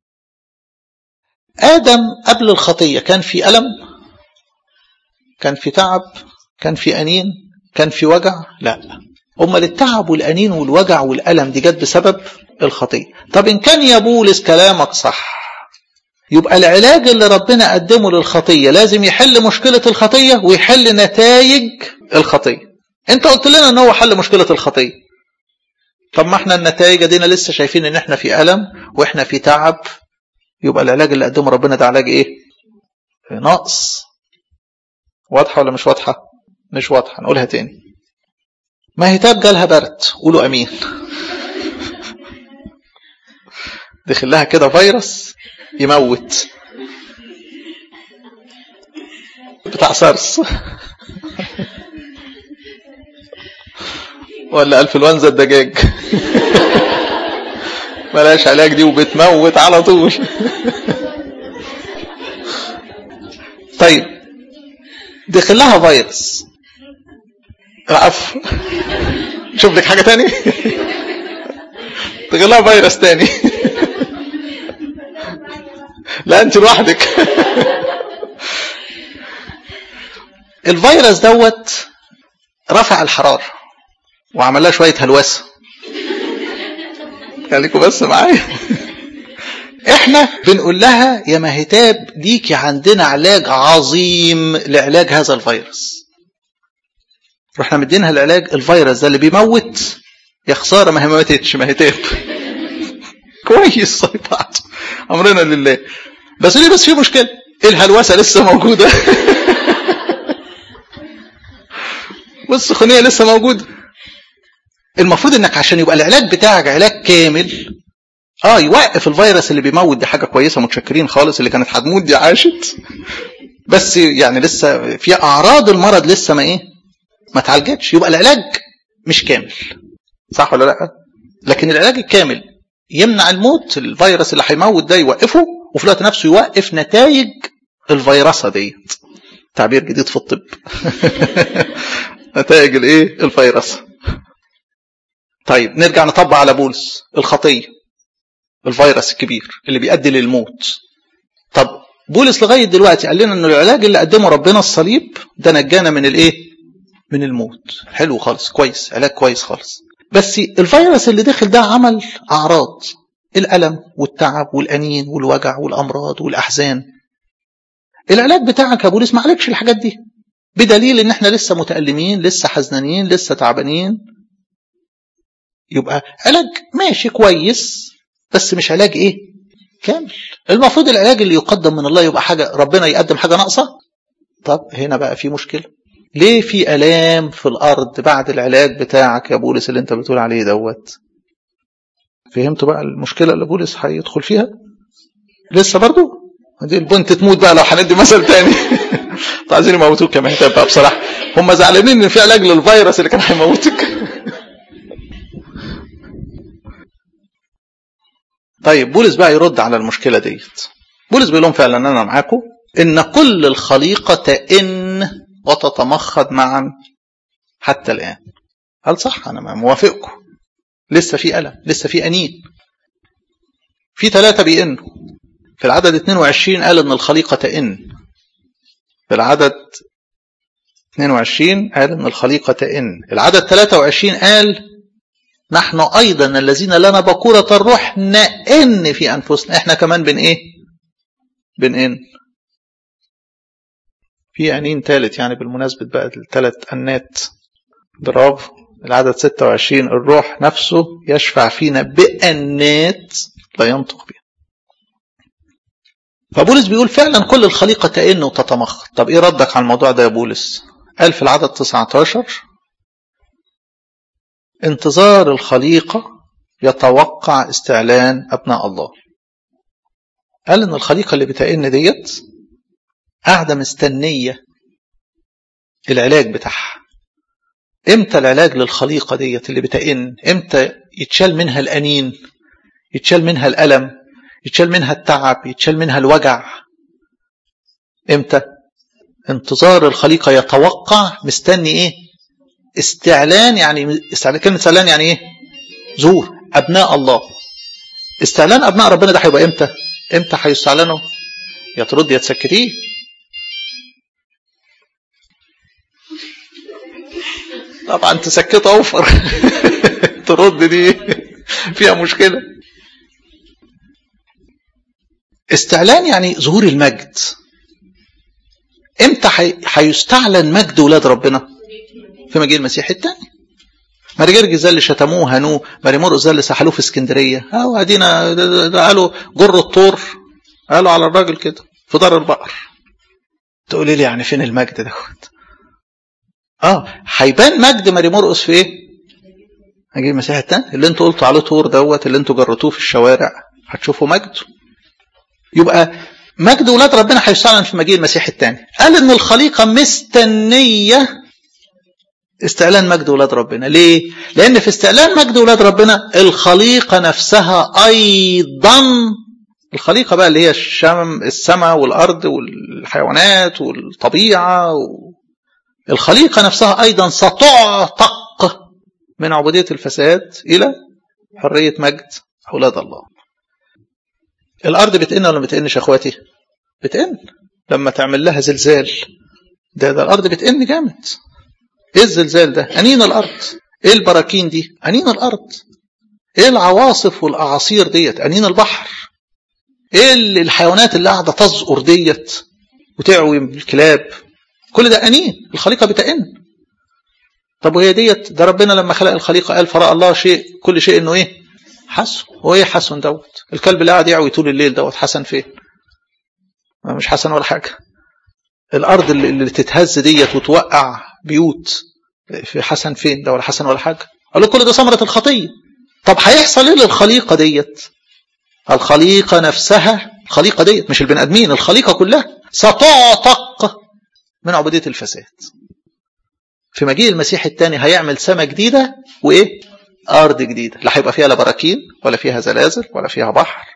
آدم قبل الخطية كان في ألم كان في تعب كان في أنين كان في وجع لا أمال التعب والأنين والوجع والألم دي جت بسبب الخطية طب إن كان يا بولس كلامك صح يبقى العلاج اللي ربنا قدمه للخطية لازم يحل مشكلة الخطية ويحل نتائج الخطية انت قلت لنا ان هو حل مشكلة الخطية طب ما احنا النتائج دينا لسه شايفين ان احنا في ألم واحنا في تعب يبقى العلاج اللي قدمه ربنا ده علاج ايه نقص واضحة ولا مش واضحة مش واضحة نقولها تاني ما هتاب جالها برد قولوا امين دخل لها كده فيروس يموت بتاع سارس ولا انفلونزا الدجاج ملاش علاج دي وبتموت على طول طيب دخل لها فيروس عفو شوف لك حاجه تاني دخل لها فيروس تاني لا انت لوحدك الفيروس دوت رفع الحراره وعمل لها شويه هلوسه خليكم بس معايا احنا بنقول لها يا مهتاب ليكي عندنا علاج عظيم لعلاج هذا الفيروس رحنا مدينها العلاج الفيروس ده اللي بيموت يا خساره ما هي ما ماتتش مهتاب كويس سيطرت امرنا لله بس ليه بس في مشكله الهلوسه لسه موجوده والسخونيه لسه موجوده المفروض انك عشان يبقى العلاج بتاعك علاج كامل اه يوقف الفيروس اللي بيموت دي حاجه كويسه متشكرين خالص اللي كانت هتموت دي عاشت بس يعني لسه في اعراض المرض لسه ما ايه ما اتعالجتش يبقى العلاج مش كامل صح ولا لا لكن العلاج الكامل يمنع الموت الفيروس اللي هيموت ده يوقفه وفي الوقت نفسه يوقف نتائج الفيروسه ديت تعبير جديد في الطب نتائج الايه الفيروس طيب نرجع نطبق على بولس الخطيه الفيروس الكبير اللي بيؤدي للموت طب بولس لغايه دلوقتي قال لنا ان العلاج اللي قدمه ربنا الصليب ده نجانا من الايه من الموت حلو خالص كويس علاج كويس خالص بس الفيروس اللي دخل ده عمل اعراض الالم والتعب والانين والوجع والامراض والاحزان العلاج بتاعك يا بولس ما عليكش الحاجات دي بدليل ان احنا لسه متألمين لسه حزنانين لسه تعبانين يبقى علاج ماشي كويس بس مش علاج ايه كامل المفروض العلاج اللي يقدم من الله يبقى حاجة ربنا يقدم حاجة ناقصة طب هنا بقى في مشكلة ليه في ألام في الأرض بعد العلاج بتاعك يا بولس اللي انت بتقول عليه دوت فهمتوا بقى المشكلة اللي بولس هيدخل فيها لسه برضو دي البنت تموت بقى لو هندي مثل تاني عايزين يموتوك كمان بقى بصراحة هم زعلانين ان في علاج للفيروس اللي كان هيموتك طيب بولس بقى يرد على المشكلة ديت بولس بيقول لهم فعلا أنا معاكم إن كل الخليقة تئن وتتمخض معا حتى الآن هل صح أنا موافقكم لسه في ألم لسه في أنين في ثلاثة بيئنوا في العدد 22 قال إن الخليقة تئن في العدد 22 قال إن الخليقة تئن العدد 23 قال نحن أيضا الذين لنا بكورة الروح نئن في أنفسنا إحنا كمان بن إيه بنئن في أنين ثالث يعني بالمناسبة بقى الثلاث أنات برافو العدد 26 الروح نفسه يشفع فينا بأنات لا ينطق بها فبولس بيقول فعلا كل الخليقة تئن وتتمخض طب ايه ردك على الموضوع ده يا بولس قال في العدد 19 انتظار الخليقة يتوقع استعلان أبناء الله قال إن الخليقة اللي بتئن ديت قاعدة مستنية العلاج بتاعها امتى العلاج للخليقة ديت اللي بتئن امتى يتشال منها الأنين يتشال منها الألم يتشال منها التعب يتشال منها الوجع امتى انتظار الخليقة يتوقع مستني ايه استعلان يعني استعلان كلمة استعلان يعني ايه زور أبناء الله استعلان أبناء ربنا ده هيبقى امتى امتى هيستعلنوا يا ترد يا تسكتيه طبعا تسكته اوفر ترد دي فيها مشكله استعلان يعني ظهور المجد امتى هيستعلن مجد ولاد ربنا في مجيء المسيح الثاني ماري جرجس ده اللي شتموه هنوه ماري مرقس ده اللي سحلوه في اسكندريه اه ادينا قالوا جر الطور قالوا على الراجل كده في دار البقر تقولي لي يعني فين المجد دوت اه هيبان مجد ماري مرقس في ايه هجي المسيح الثاني اللي انتوا قلتوا عليه طور دوت اللي انتوا جرتوه في الشوارع هتشوفوا مجده يبقى مجد ولاد ربنا هيستعلن في مجيء المسيح الثاني قال ان الخليقه مستنيه استعلان مجد ولاد ربنا ليه لان في استعلان مجد ولاد ربنا الخليقه نفسها ايضا الخليقه بقى اللي هي الشم السماء والارض والحيوانات والطبيعه و... الخليقه نفسها ايضا ستعتق من عبوديه الفساد الى حريه مجد اولاد الله الارض بتئن ولا ما بتئنش يا اخواتي بتئن لما تعمل لها زلزال ده ده الارض بتئن جامد ايه الزلزال ده انين الارض ايه البراكين دي انين الارض ايه العواصف والاعاصير ديت انين البحر ايه الحيوانات اللي قاعده تزقر ديت وتعوي الكلاب كل ده انين الخليقه بتئن طب وهي ديت ده ربنا لما خلق الخليقه قال فراى الله شيء كل شيء انه ايه حسن هو ايه حسن دوت الكلب اللي قاعد يعوي طول الليل دوت حسن فين ما مش حسن ولا حاجه الارض اللي, اللي تتهز ديت وتوقع بيوت في حسن فين ده ولا حسن ولا حاجه قالوا كل ده ثمره الخطيه طب هيحصل ايه للخليقه ديت الخليقه نفسها الخليقه ديت مش البني ادمين الخليقه كلها ستعتق من عبوديه الفساد في مجيء المسيح الثاني هيعمل سماء جديده وايه أرض جديدة لا هيبقى فيها لا براكين ولا فيها زلازل ولا فيها بحر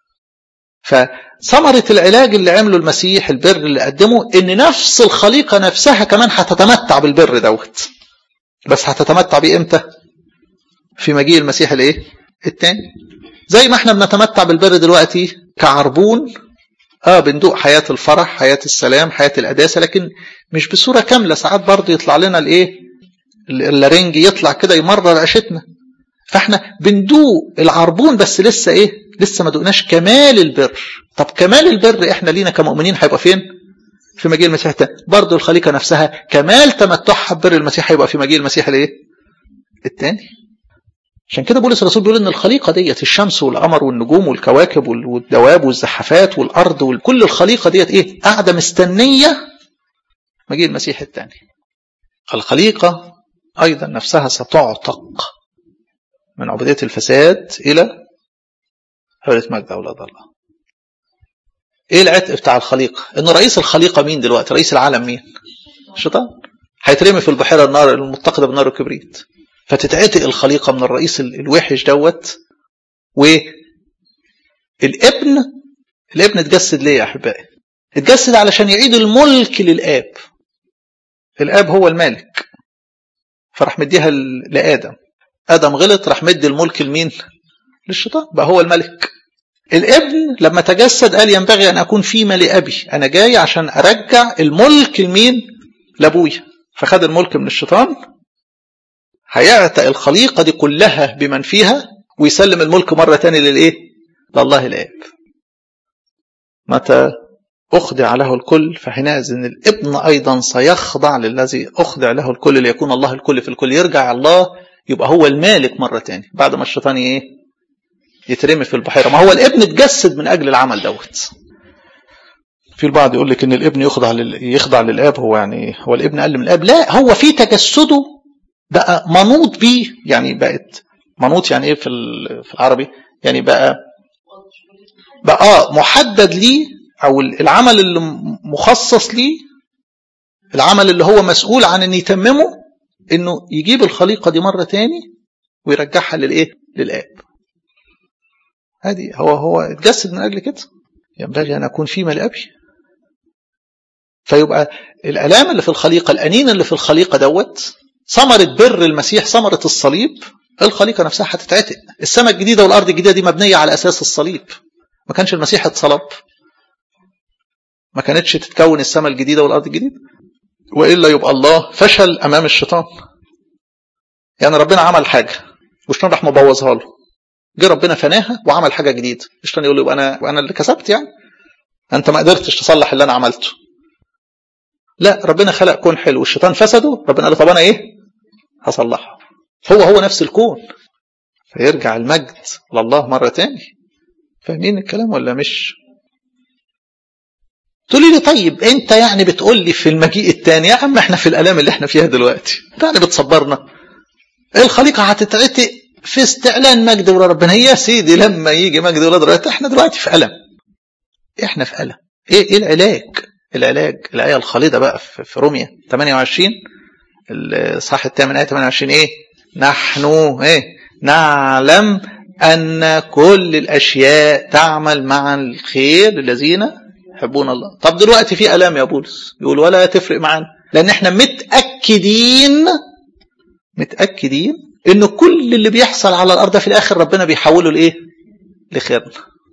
فثمرة العلاج اللي عمله المسيح البر اللي قدمه إن نفس الخليقة نفسها كمان هتتمتع بالبر دوت بس هتتمتع بيه إمتى؟ في مجيء المسيح الإيه؟ التاني زي ما احنا بنتمتع بالبر دلوقتي كعربون اه بندوق حياة الفرح حياة السلام حياة القداسة لكن مش بصورة كاملة ساعات برضه يطلع لنا الايه اللارنج يطلع كده يمرر عيشتنا فاحنا بندوق العربون بس لسه ايه لسه ما دقناش كمال البر طب كمال البر احنا لينا كمؤمنين هيبقى فين في مجيء المسيح الثاني برضه الخليقه نفسها كمال تمتعها ببر المسيح هيبقى في مجيء المسيح الايه الثاني عشان كده بولس الرسول بيقول ان الخليقه ديت الشمس والقمر والنجوم والكواكب والدواب والزحافات والارض وكل الخليقه ديت ايه قاعده مستنيه مجيء المسيح الثاني الخليقه ايضا نفسها ستعتق من عبودية الفساد إلى حرية مجد أولاد الله إيه العتق بتاع الخليقة إن رئيس الخليقة مين دلوقتي رئيس العالم مين الشيطان هيترمي في البحيرة النار المتقدة بنار الكبريت فتتعتق الخليقة من الرئيس الوحش دوت والابن الابن اتجسد ليه يا أحبائي اتجسد علشان يعيد الملك للآب الآب هو المالك فراح مديها لآدم ادم غلط راح مدي الملك لمين للشيطان بقى هو الملك الابن لما تجسد قال ينبغي ان اكون فيما لابي انا جاي عشان ارجع الملك لمين لابويا فخد الملك من الشيطان هيعتق الخليقه دي كلها بمن فيها ويسلم الملك مره تاني للايه لله الاب متى أخضع له الكل فحينئذ الابن أيضا سيخضع للذي أخضع له الكل ليكون الله الكل في الكل يرجع الله يبقى هو المالك مرة تاني بعد ما الشيطان ايه يترمي في البحيرة ما هو الابن اتجسد من أجل العمل دوت في البعض يقول لك ان الابن يخضع لل... يخضع للاب هو يعني هو الابن اقل من الاب لا هو في تجسده بقى منوط بيه يعني بقت منوط يعني ايه في في العربي يعني بقى بقى اه محدد ليه او العمل اللي مخصص ليه العمل اللي هو مسؤول عن ان يتممه انه يجيب الخليقه دي مره تاني ويرجعها للايه للاب هذه هو هو اتجسد من اجل كده ينبغي ان اكون فيما لابي فيبقى الالام اللي في الخليقه الانين اللي في الخليقه دوت ثمره بر المسيح ثمره الصليب الخليقه نفسها هتتعتق السماء الجديده والارض الجديده دي مبنيه على اساس الصليب ما كانش المسيح اتصلب ما كانتش تتكون السماء الجديده والارض الجديده والا يبقى الله فشل امام الشيطان يعني ربنا عمل حاجه والشيطان راح مبوظها له جه ربنا فناها وعمل حاجه جديده الشيطان يقول له يبقى انا انا اللي كسبت يعني انت ما قدرتش تصلح اللي انا عملته لا ربنا خلق كون حلو والشيطان فسده ربنا قال له طب انا ايه هصلحه هو هو نفس الكون فيرجع المجد لله مره تاني فاهمين الكلام ولا مش تقولي لي طيب انت يعني بتقول لي في المجيء الثاني يا عم احنا في الالام اللي احنا فيها دلوقتي يعني بتصبرنا الخليقه هتتعتق في استعلان مجد ولاد ربنا يا سيدي لما يجي مجد ولاد ربنا احنا دلوقتي في الم احنا في الم ايه ايه العلاج العلاج الايه الخالده بقى في روميا 28 الصح الثامن ايه 28 ايه نحن ايه نعلم ان كل الاشياء تعمل معا الخير للذين يحبون الله طب دلوقتي في الام يا بولس يقول ولا تفرق معانا لان احنا متاكدين متاكدين ان كل اللي بيحصل على الارض ده في الاخر ربنا بيحوله لايه لخيرنا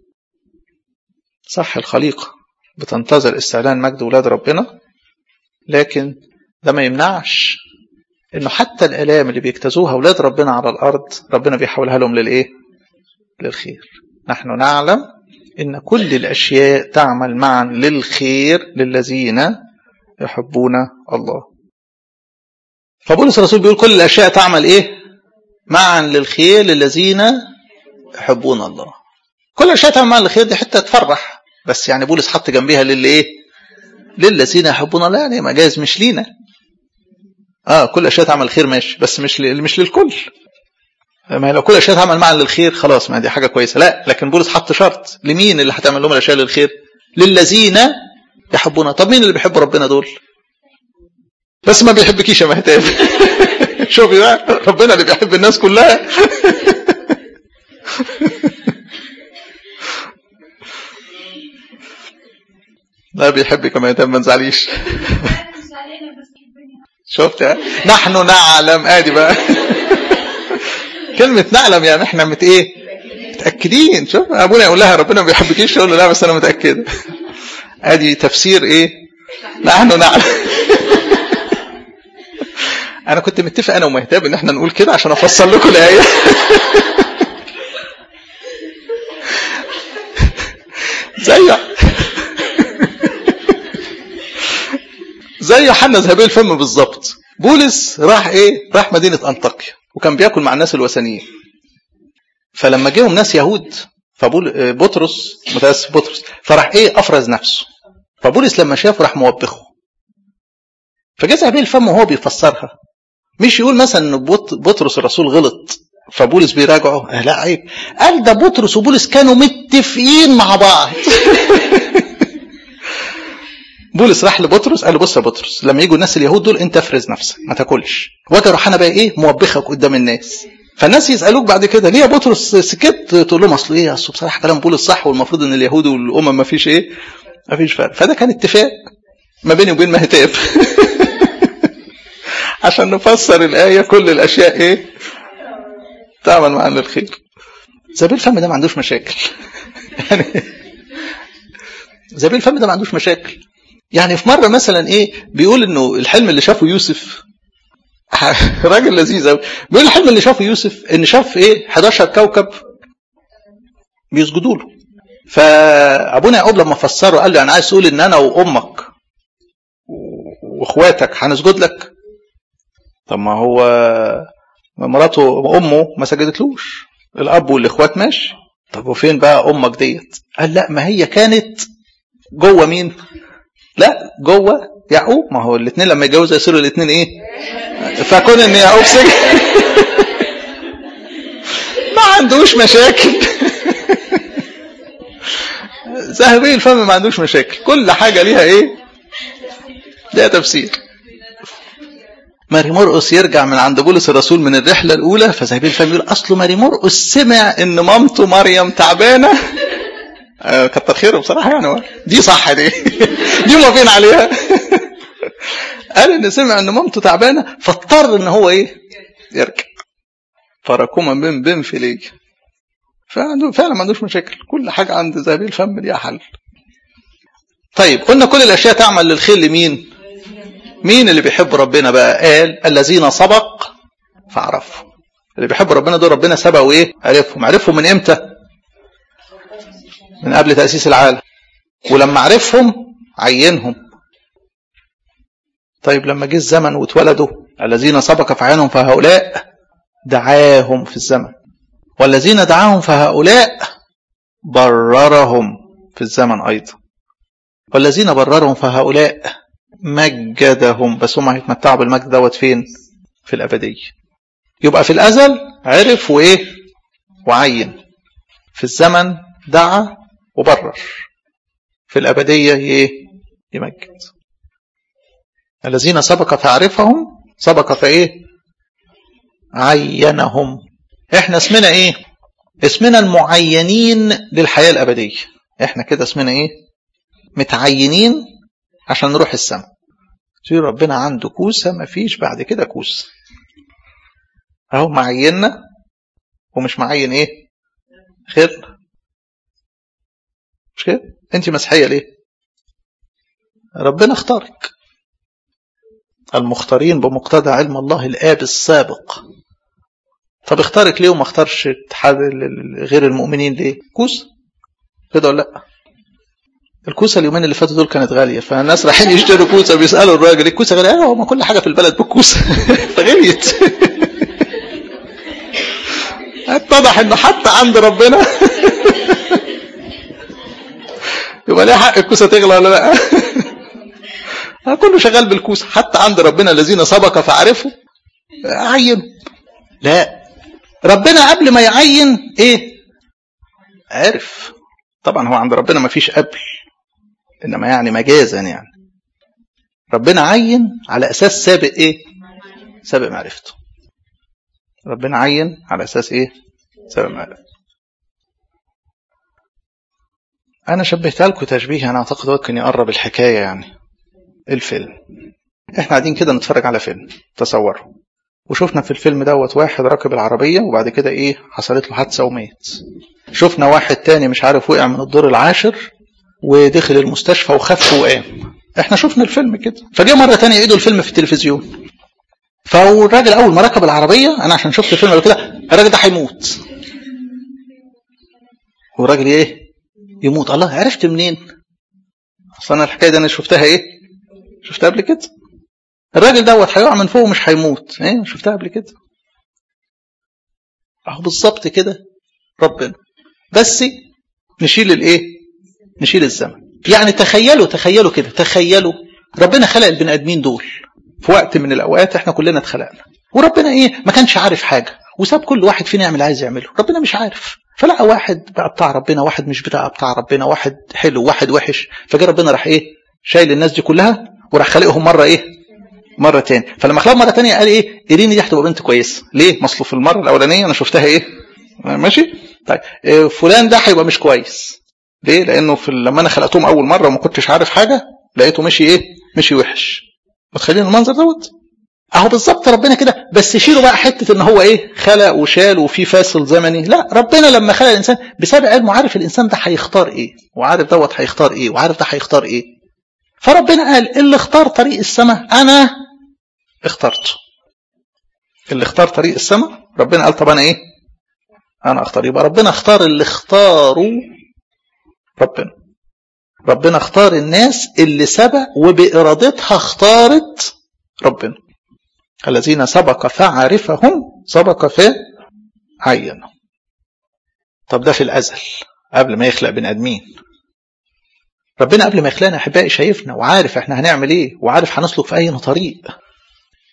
صح الخليقه بتنتظر استعلان مجد ولاد ربنا لكن ده ما يمنعش انه حتى الالام اللي بيجتازوها ولاد ربنا على الارض ربنا بيحولها لهم للايه للخير نحن نعلم ان كل الاشياء تعمل معا للخير للذين يحبون الله فبولس الرسول بيقول كل الاشياء تعمل ايه معا للخير للذين يحبون الله كل الاشياء تعمل معا للخير دي حته تفرح بس يعني بولس حط جنبيها للي ايه للذين يحبون الله يعني مجاز مش لينا اه كل اشياء تعمل خير ماشي بس مش ل... مش للكل ما لو كل اشياء تعمل معا للخير خلاص ما دي حاجه كويسه لا لكن بولس حط شرط لمين اللي هتعمل لهم الاشياء للخير للذين يحبون طب مين اللي بيحب ربنا دول بس ما بيحبكيش يا مهتاب شوفي بقى ربنا اللي بيحب الناس كلها لا بيحبك يا مهتاب ما تزعليش شفت نحن نعلم ادي بقى كلمة نعلم يعني احنا مت ايه متأكدين شوف ابونا يقول لها ربنا ما بيحبكيش يقول له لا بس انا متأكد ادي تفسير ايه نحن نعلم انا كنت متفق انا ومهتاب ان احنا نقول كده عشان افسر لكم الايه زي زي يوحنا ذهبي الفم بالظبط بولس راح ايه راح مدينه انطاكيا وكان بياكل مع الناس الوثنيين فلما جيهم ناس يهود فبول بطرس متاسف بطرس فراح ايه افرز نفسه فبولس لما شافه راح موبخه فجاء ذهبي الفم وهو بيفسرها مش يقول مثلا ان بطرس الرسول غلط فبولس بيراجعه آه لا عيب قال ده بطرس وبولس كانوا متفقين مع بعض بولس راح لبطرس قال له بص يا بطرس لما يجوا الناس اليهود دول انت افرز نفسك ما تاكلش واجي اروح انا بقى ايه موبخك قدام الناس فالناس يسالوك بعد كده ليه يا بطرس سكت تقول لهم اصل ايه اصل بصراحه كلام بولس صح والمفروض ان اليهود والامم ما فيش ايه ما فيش فرق فده كان اتفاق ما بيني وبين مهتاب عشان نفسر الآية كل الأشياء إيه تعمل معنا الخير زبيل الفم ده ما عندوش مشاكل يعني زبيل الفم ده ما عندوش مشاكل يعني في مرة مثلا إيه بيقول إنه الحلم اللي شافه يوسف راجل لذيذ قوي بيقول الحلم اللي شافه يوسف إن شاف إيه 11 كوكب بيسجدوا له فابونا يعقوب لما فسره قال له انا عايز اقول ان انا وامك واخواتك هنسجد لك طب ما هو مراته وامه ما سجدتلوش الاب والاخوات ماشي طب وفين بقى امك ديت قال لا ما هي كانت جوه مين لا جوه يعقوب ما هو الاثنين لما يتجوزوا يصيروا الاثنين ايه فكون ان يعقوب سجن ما عندوش مشاكل ذهبي الفم ما عندوش مشاكل كل حاجة ليها ايه ليها تفسير ماري مرقس يرجع من عند بولس الرسول من الرحلة الأولى فذهبي الفم يقول أصله ماري مرقس سمع إن مامته مريم تعبانة آه كتر خيره بصراحة يعني دي صح دي دي موافقين عليها قال إن سمع إن مامته تعبانة فاضطر إن هو إيه يرجع فركوما بين بين في ليه فعنده فعلا ما عندوش مشاكل كل حاجة عند ذهبي الفم ليها حل طيب قلنا كل الأشياء تعمل للخير لمين مين اللي بيحب ربنا بقى قال الذين سبق فعرفوا اللي بيحب ربنا دول ربنا سبق وايه عرفهم عرفهم من امتى من قبل تأسيس العالم ولما عرفهم عينهم طيب لما جه الزمن واتولدوا الذين سبق فعينهم فهؤلاء دعاهم في الزمن والذين دعاهم فهؤلاء بررهم في الزمن أيضا والذين بررهم فهؤلاء مجدهم بس هم هيتمتعوا بالمجد دوت فين في الأبدية يبقى في الأزل عرف وإيه وعين في الزمن دعا وبرر في الأبدية إيه يمجد الذين سبق فعرفهم سبق فإيه عينهم احنا اسمنا ايه اسمنا المعينين للحياة الأبدية احنا كده اسمنا ايه متعينين عشان نروح السماء في ربنا عنده كوسة ما فيش بعد كده كوسة اهو معيننا ومش معين ايه خير مش كده انت مسيحية ليه ربنا اختارك المختارين بمقتضى علم الله الآب السابق طب اختارك ليه وما اختارش غير المؤمنين ليه كوسة كده ولا لا الكوسه اليومين اللي فاتوا دول كانت غاليه فالناس رايحين يشتروا كوسه بيسالوا الراجل الكوسه غاليه ايوه ما كل حاجه في البلد بالكوسه فغليت اتضح انه حتى عند ربنا يبقى ليه حق الكوسه تغلى ولا لا كله شغال بالكوسه حتى عند ربنا الذين سبق فعرفوا عينوا لا ربنا قبل ما يعين ايه عرف طبعا هو عند ربنا ما فيش قبل انما يعني مجازا يعني ربنا عين على اساس سابق ايه سابق معرفته ربنا عين على اساس ايه سابق معرفته انا شبهتها لكم تشبيه انا اعتقد ممكن يقرب الحكايه يعني الفيلم احنا قاعدين كده نتفرج على فيلم تصوروا وشفنا في الفيلم دوت واحد راكب العربيه وبعد كده ايه حصلت له حادثه ومات شفنا واحد تاني مش عارف وقع من الدور العاشر ودخل المستشفى وخف وقام احنا شفنا الفيلم كده فجاء مره تانية يعيدوا الفيلم في التلفزيون فالراجل اول ما ركب العربيه انا عشان شفت الفيلم قبل كده الراجل ده هيموت والراجل ايه يموت الله عرفت منين اصل انا الحكايه دي انا شفتها ايه شفتها قبل كده الراجل دوت هيقع من فوق مش هيموت ايه شفتها قبل كده اهو بالظبط كده ربنا بس نشيل الايه نشيل الزمن يعني تخيلوا تخيلوا كده تخيلوا ربنا خلق البني ادمين دول في وقت من الاوقات احنا كلنا اتخلقنا وربنا ايه ما كانش عارف حاجه وساب كل واحد فينا يعمل عايز يعمله ربنا مش عارف فلقى واحد بقى بتاع ربنا واحد مش بتاع بتاع ربنا واحد حلو واحد وحش فجاء ربنا راح ايه شايل الناس دي كلها وراح خالقهم مره ايه مره تاني فلما خلقهم مره تانية قال ايه ايريني دي هتبقى بنت كويسه ليه مصله في المره الاولانيه انا شفتها ايه ماشي طيب إيه فلان ده هيبقى مش كويس ليه لانه في لما انا خلقتهم اول مره وما كنتش عارف حاجه لقيته مشي ايه مشي وحش متخيلين المنظر دوت اهو بالظبط ربنا كده بس شيلوا بقى حته ان هو ايه خلق وشال وفي فاصل زمني لا ربنا لما خلق الانسان بسبب علمه عارف الانسان ده هيختار ايه وعارف دوت هيختار ايه وعارف ده هيختار ايه فربنا قال اللي اختار طريق السماء انا اخترته اللي اختار طريق السماء ربنا قال طب انا ايه انا اختار يبقى ربنا اختار اللي اختاروا ربنا ربنا اختار الناس اللي سبق وبإرادتها اختارت ربنا الذين سبق فعرفهم سبق فعينهم طب ده في الأزل قبل ما يخلق بني آدمين ربنا قبل ما يخلقنا أحبائي شايفنا وعارف احنا هنعمل ايه وعارف هنسلك في أي طريق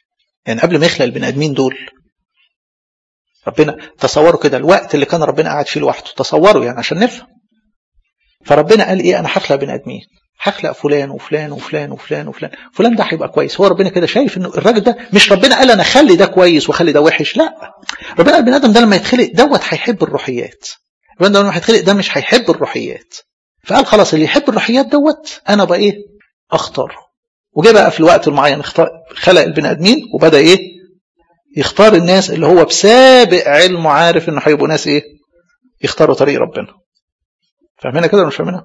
يعني قبل ما يخلق البني ادمين دول ربنا تصوروا كده الوقت اللي كان ربنا قاعد فيه لوحده تصوروا يعني عشان نفهم فربنا قال ايه انا هخلق بني ادمين هخلق فلان وفلان وفلان وفلان وفلان فلان ده هيبقى كويس هو ربنا كده شايف انه الراجل ده مش ربنا قال انا خلي ده كويس وخلي ده وحش لا ربنا قال البني ادم ده لما يتخلق دوت هيحب الروحيات البني ادم لما هيتخلق ده مش هيحب الروحيات فقال خلاص اللي يحب الروحيات دوت انا بقى ايه اختاره وجه بقى في الوقت المعين اختار خلق البني ادمين وبدا ايه يختار الناس اللي هو بسابق علمه عارف انه هيبقوا ناس ايه يختاروا طريق ربنا فاهمينها كده ولا مش فاهمينها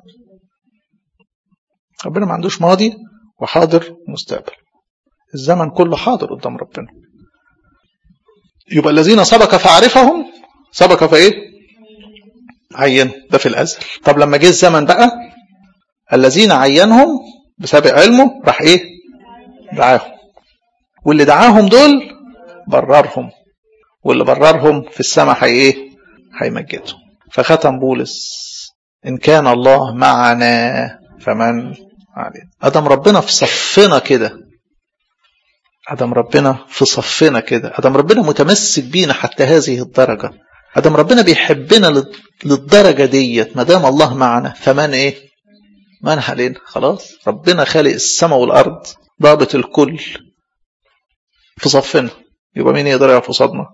ربنا ما عندوش ماضي وحاضر ومستقبل الزمن كله حاضر قدام ربنا يبقى الذين سبق فعرفهم سبق فايه عين ده في الازل طب لما جه الزمن بقى الذين عينهم بسابق علمه راح ايه دعاهم واللي دعاهم دول بررهم واللي بررهم في السماء هي ايه هيمجدهم فختم بولس ان كان الله معنا فمن علينا ادم ربنا في صفنا كده ادم ربنا في صفنا كده ادم ربنا متمسك بينا حتى هذه الدرجه ادم ربنا بيحبنا للدرجه ديت ما دام الله معنا فمن ايه من علينا خلاص ربنا خالق السماء والارض ضابط الكل في صفنا يبقى مين يقدر يقف قصادنا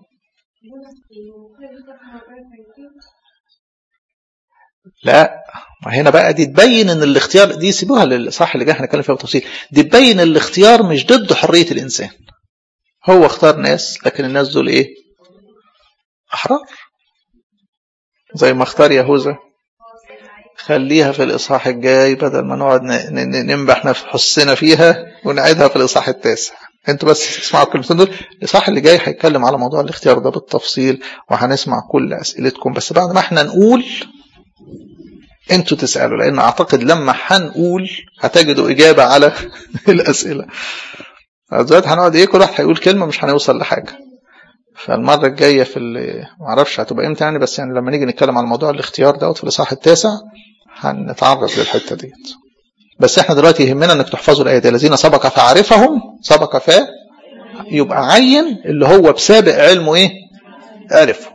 لا ما هنا بقى دي تبين ان الاختيار دي سيبوها للصح اللي جاي هنتكلم فيها بالتفصيل دي تبين الاختيار مش ضد حريه الانسان هو اختار ناس لكن الناس دول ايه احرار زي ما اختار يهوذا خليها في الاصحاح الجاي بدل ما نقعد ننبح احنا في حسنا فيها ونعيدها في الاصحاح التاسع انتوا بس تسمعوا الكلمتين دول الاصحاح اللي جاي هيتكلم على موضوع الاختيار ده بالتفصيل وهنسمع كل اسئلتكم بس بعد ما احنا نقول انتوا تسالوا لان اعتقد لما هنقول هتجدوا اجابه على الاسئله دلوقتي هنقعد ايه كل واحد هيقول كلمه مش هنوصل لحاجه فالمره الجايه في معرفش هتبقى امتى يعني بس يعني لما نيجي نتكلم على موضوع الاختيار دوت في الاصحاح التاسع هنتعرض للحته ديت بس احنا دلوقتي يهمنا انك تحفظوا الايه دي الذين سبق فعرفهم سبق ف يبقى عين اللي هو بسابق علمه ايه عرفهم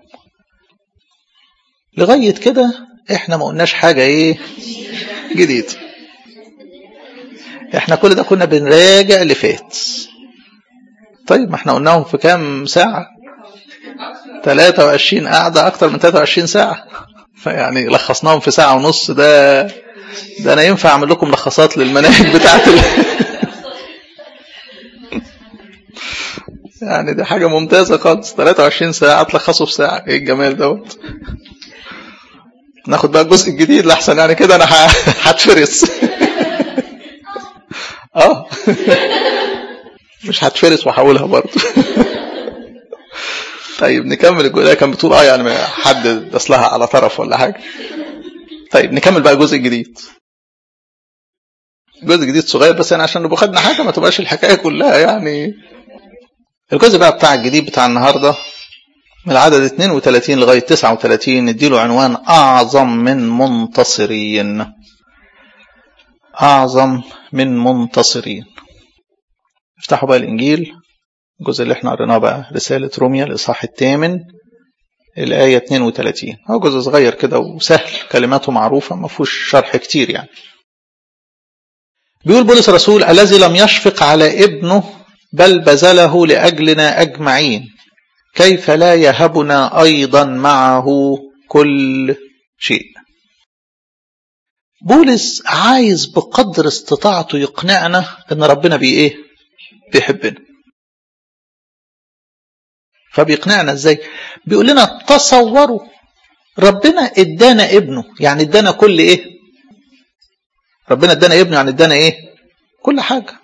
لغايه كده احنا ما قلناش حاجه ايه جديد احنا كل ده كنا بنراجع اللي فات طيب ما احنا قلناهم في كام ساعه 23 قاعده اكتر من 23 ساعه فيعني لخصناهم في ساعه ونص ده ده انا ينفع اعمل لكم ملخصات للمناهج بتاعت ال... يعني دي حاجه ممتازه خالص 23 ساعه تلخصوا في ساعه ايه الجمال دوت ناخد بقى الجزء الجديد لحسن يعني كده انا هتفرس اه مش هتفرس وهقولها برضه طيب نكمل الجزء كان بتقول اه يعني حد دسلها على طرف ولا حاجه طيب نكمل بقى الجزء الجديد جزء جديد صغير بس يعني عشان نبقى خدنا حاجه ما تبقاش الحكايه كلها يعني الجزء بقى بتاع الجديد بتاع النهارده من العدد 32 لغايه 39 نديله عنوان اعظم من منتصرين اعظم من منتصرين افتحوا بقى الانجيل الجزء اللي احنا قريناه بقى رساله روميا الاصحاح الثامن الآية 32 هو جزء صغير كده وسهل كلماته معروفة ما فيهوش شرح كتير يعني بيقول بولس الرسول الذي لم يشفق على ابنه بل بذله لأجلنا أجمعين كيف لا يهبنا أيضا معه كل شيء بولس عايز بقدر استطاعته يقنعنا ان ربنا بي ايه بيحبنا فبيقنعنا ازاي بيقول لنا تصوروا ربنا ادانا ابنه يعني ادانا كل ايه ربنا ادانا ابنه يعني ادانا ايه كل حاجة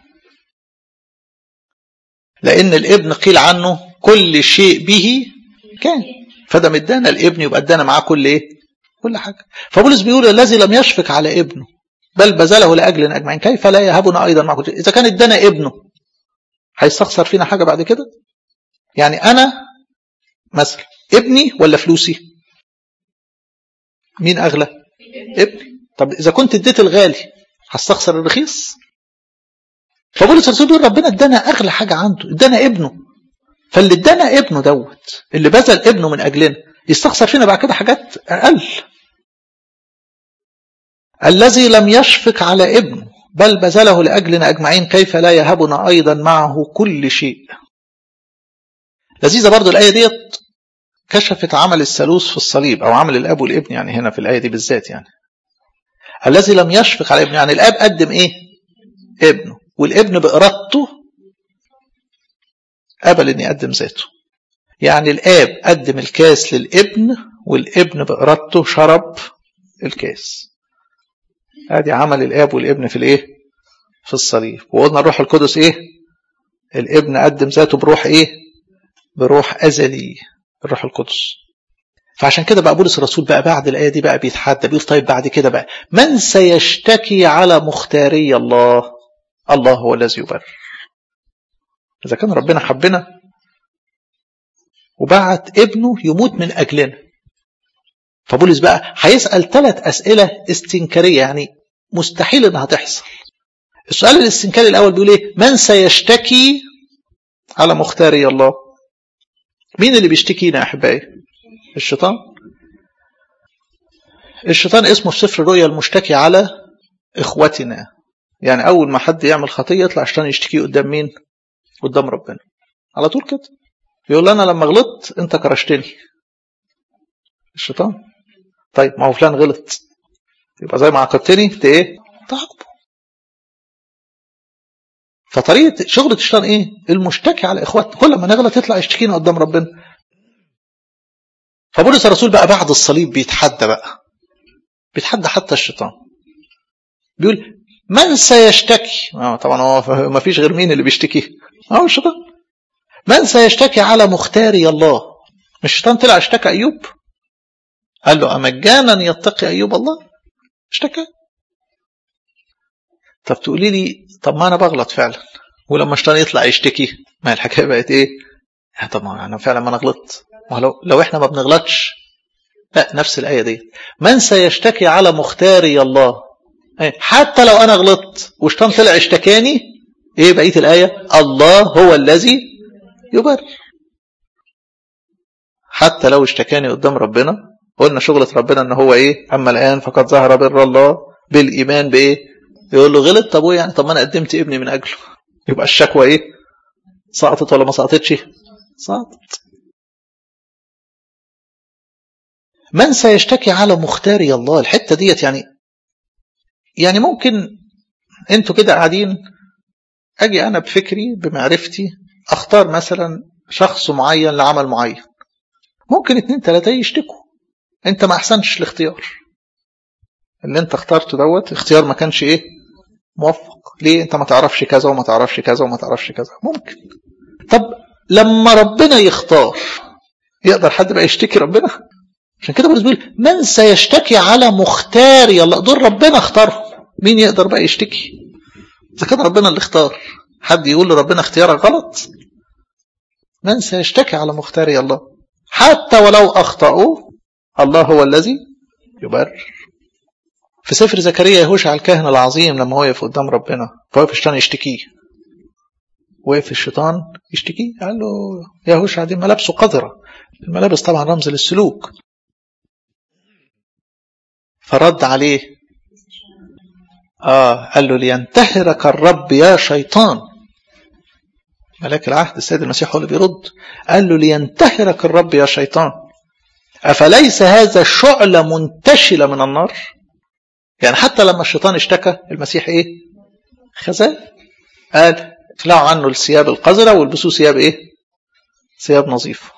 لان الابن قيل عنه كل شيء به كان فدام ادانا الابن يبقى ادانا معاه كل ايه كل حاجة فبولس بيقول الذي لم يشفق على ابنه بل بذله لاجلنا اجمعين كيف لا يهبنا ايضا معه كل شيء اذا كان ادانا ابنه هيستخسر فينا حاجة بعد كده يعني انا مثلا ابني ولا فلوسي مين اغلى ابني طب اذا كنت اديت الغالي هستخسر الرخيص فبولس الرسول يقول ربنا ادانا اغلى حاجه عنده ادانا ابنه فاللي ادانا ابنه دوت اللي بذل ابنه من اجلنا يستخسر فينا بعد كده حاجات اقل الذي لم يشفق على ابنه بل بذله لاجلنا اجمعين كيف لا يهبنا ايضا معه كل شيء لذيذه برضو الايه ديت كشفت عمل الثالوث في الصليب او عمل الاب والابن يعني هنا في الايه دي بالذات يعني الذي لم يشفق على ابنه يعني الاب قدم ايه ابنه والابن بارادته قبل ان يقدم ذاته يعني الاب قدم الكاس للابن والابن بارادته شرب الكاس ادي عمل الاب والابن في الايه في الصليب وقلنا الروح القدس ايه الابن قدم ذاته بروح ايه بروح ازلي الروح القدس فعشان كده بقى بولس الرسول بقى بعد الايه دي بقى بيتحدى بيقول طيب بعد كده بقى من سيشتكي على مختاري الله الله هو الذي يبرر اذا كان ربنا حبنا وبعت ابنه يموت من اجلنا فبولس بقى هيسال ثلاث اسئله استنكاريه يعني مستحيل انها تحصل السؤال الاستنكاري الاول بيقول ايه من سيشتكي على مختاري الله مين اللي بيشتكينا يا احبائي الشيطان الشيطان اسمه في سفر الرؤيا المشتكي على اخوتنا يعني اول ما حد يعمل خطيه يطلع الشيطان يشتكيه قدام مين قدام ربنا على طول كده يقول انا لما غلطت انت كرشتني الشيطان طيب ما هو فلان غلط يبقى زي ما عاقبتني ت ايه تعاقبه فطريقه شغله الشيطان ايه المشتكي على اخواتنا كل ما نغلط يطلع يشتكينا قدام ربنا فبولس الرسول بقى بعد الصليب بيتحدى بقى بيتحدى حتى الشيطان بيقول من سيشتكي آه طبعا هو ما فيش غير مين اللي بيشتكي هو الشيطان من سيشتكي على مختاري الله مش الشيطان طلع اشتكى ايوب قال له امجانا يتقي ايوب الله اشتكى طب تقولي لي طب ما انا بغلط فعلا ولما الشيطان يطلع يشتكي ما الحكايه بقت ايه طب ما انا فعلا ما انا غلطت لو لو احنا ما بنغلطش لا نفس الايه دي من سيشتكي على مختاري الله حتى لو انا غلطت والشيطان طلع اشتكاني ايه بقيه الايه الله هو الذي يبرر حتى لو اشتكاني قدام ربنا قلنا شغلة ربنا ان هو ايه اما الان فقد ظهر بر الله بالايمان بايه يقول له غلط طب يعني طب ما انا قدمت ابني من اجله يبقى الشكوى ايه سقطت ولا ما سقطتش سقطت من سيشتكي على مختاري الله الحته ديت يعني يعني ممكن انتوا كده قاعدين اجي انا بفكري بمعرفتي اختار مثلا شخص معين لعمل معين ممكن اتنين تلاتة يشتكوا انت ما احسنتش الاختيار اللي انت اخترته دوت اختيار ما كانش ايه موفق ليه انت ما تعرفش كذا وما تعرفش كذا وما تعرفش كذا ممكن طب لما ربنا يختار يقدر حد بقى يشتكي ربنا عشان كده بولس بيقول من سيشتكي على مختاري الله دول ربنا اختارهم مين يقدر بقى يشتكي اذا كان ربنا اللي اختار حد يقول لربنا اختيارك غلط من سيشتكي على مختاري الله حتى ولو اخطاوا الله هو الذي يبرر في سفر زكريا يهوشع الكاهن العظيم لما وقف قدام ربنا فوقف الشيطان يشتكيه وقف الشيطان يشتكيه قال له يهوشع دي ملابسه قذرة الملابس طبعا رمز للسلوك فرد عليه آه قال له لينتهرك الرب يا شيطان ملاك العهد السيد المسيح هو اللي بيرد قال له لينتهرك الرب يا شيطان أفليس هذا شعلة منتشلة من النار يعني حتى لما الشيطان اشتكى المسيح ايه خزاه قال اخلعوا عنه الثياب القذرة والبسوا ثياب ايه ثياب نظيفة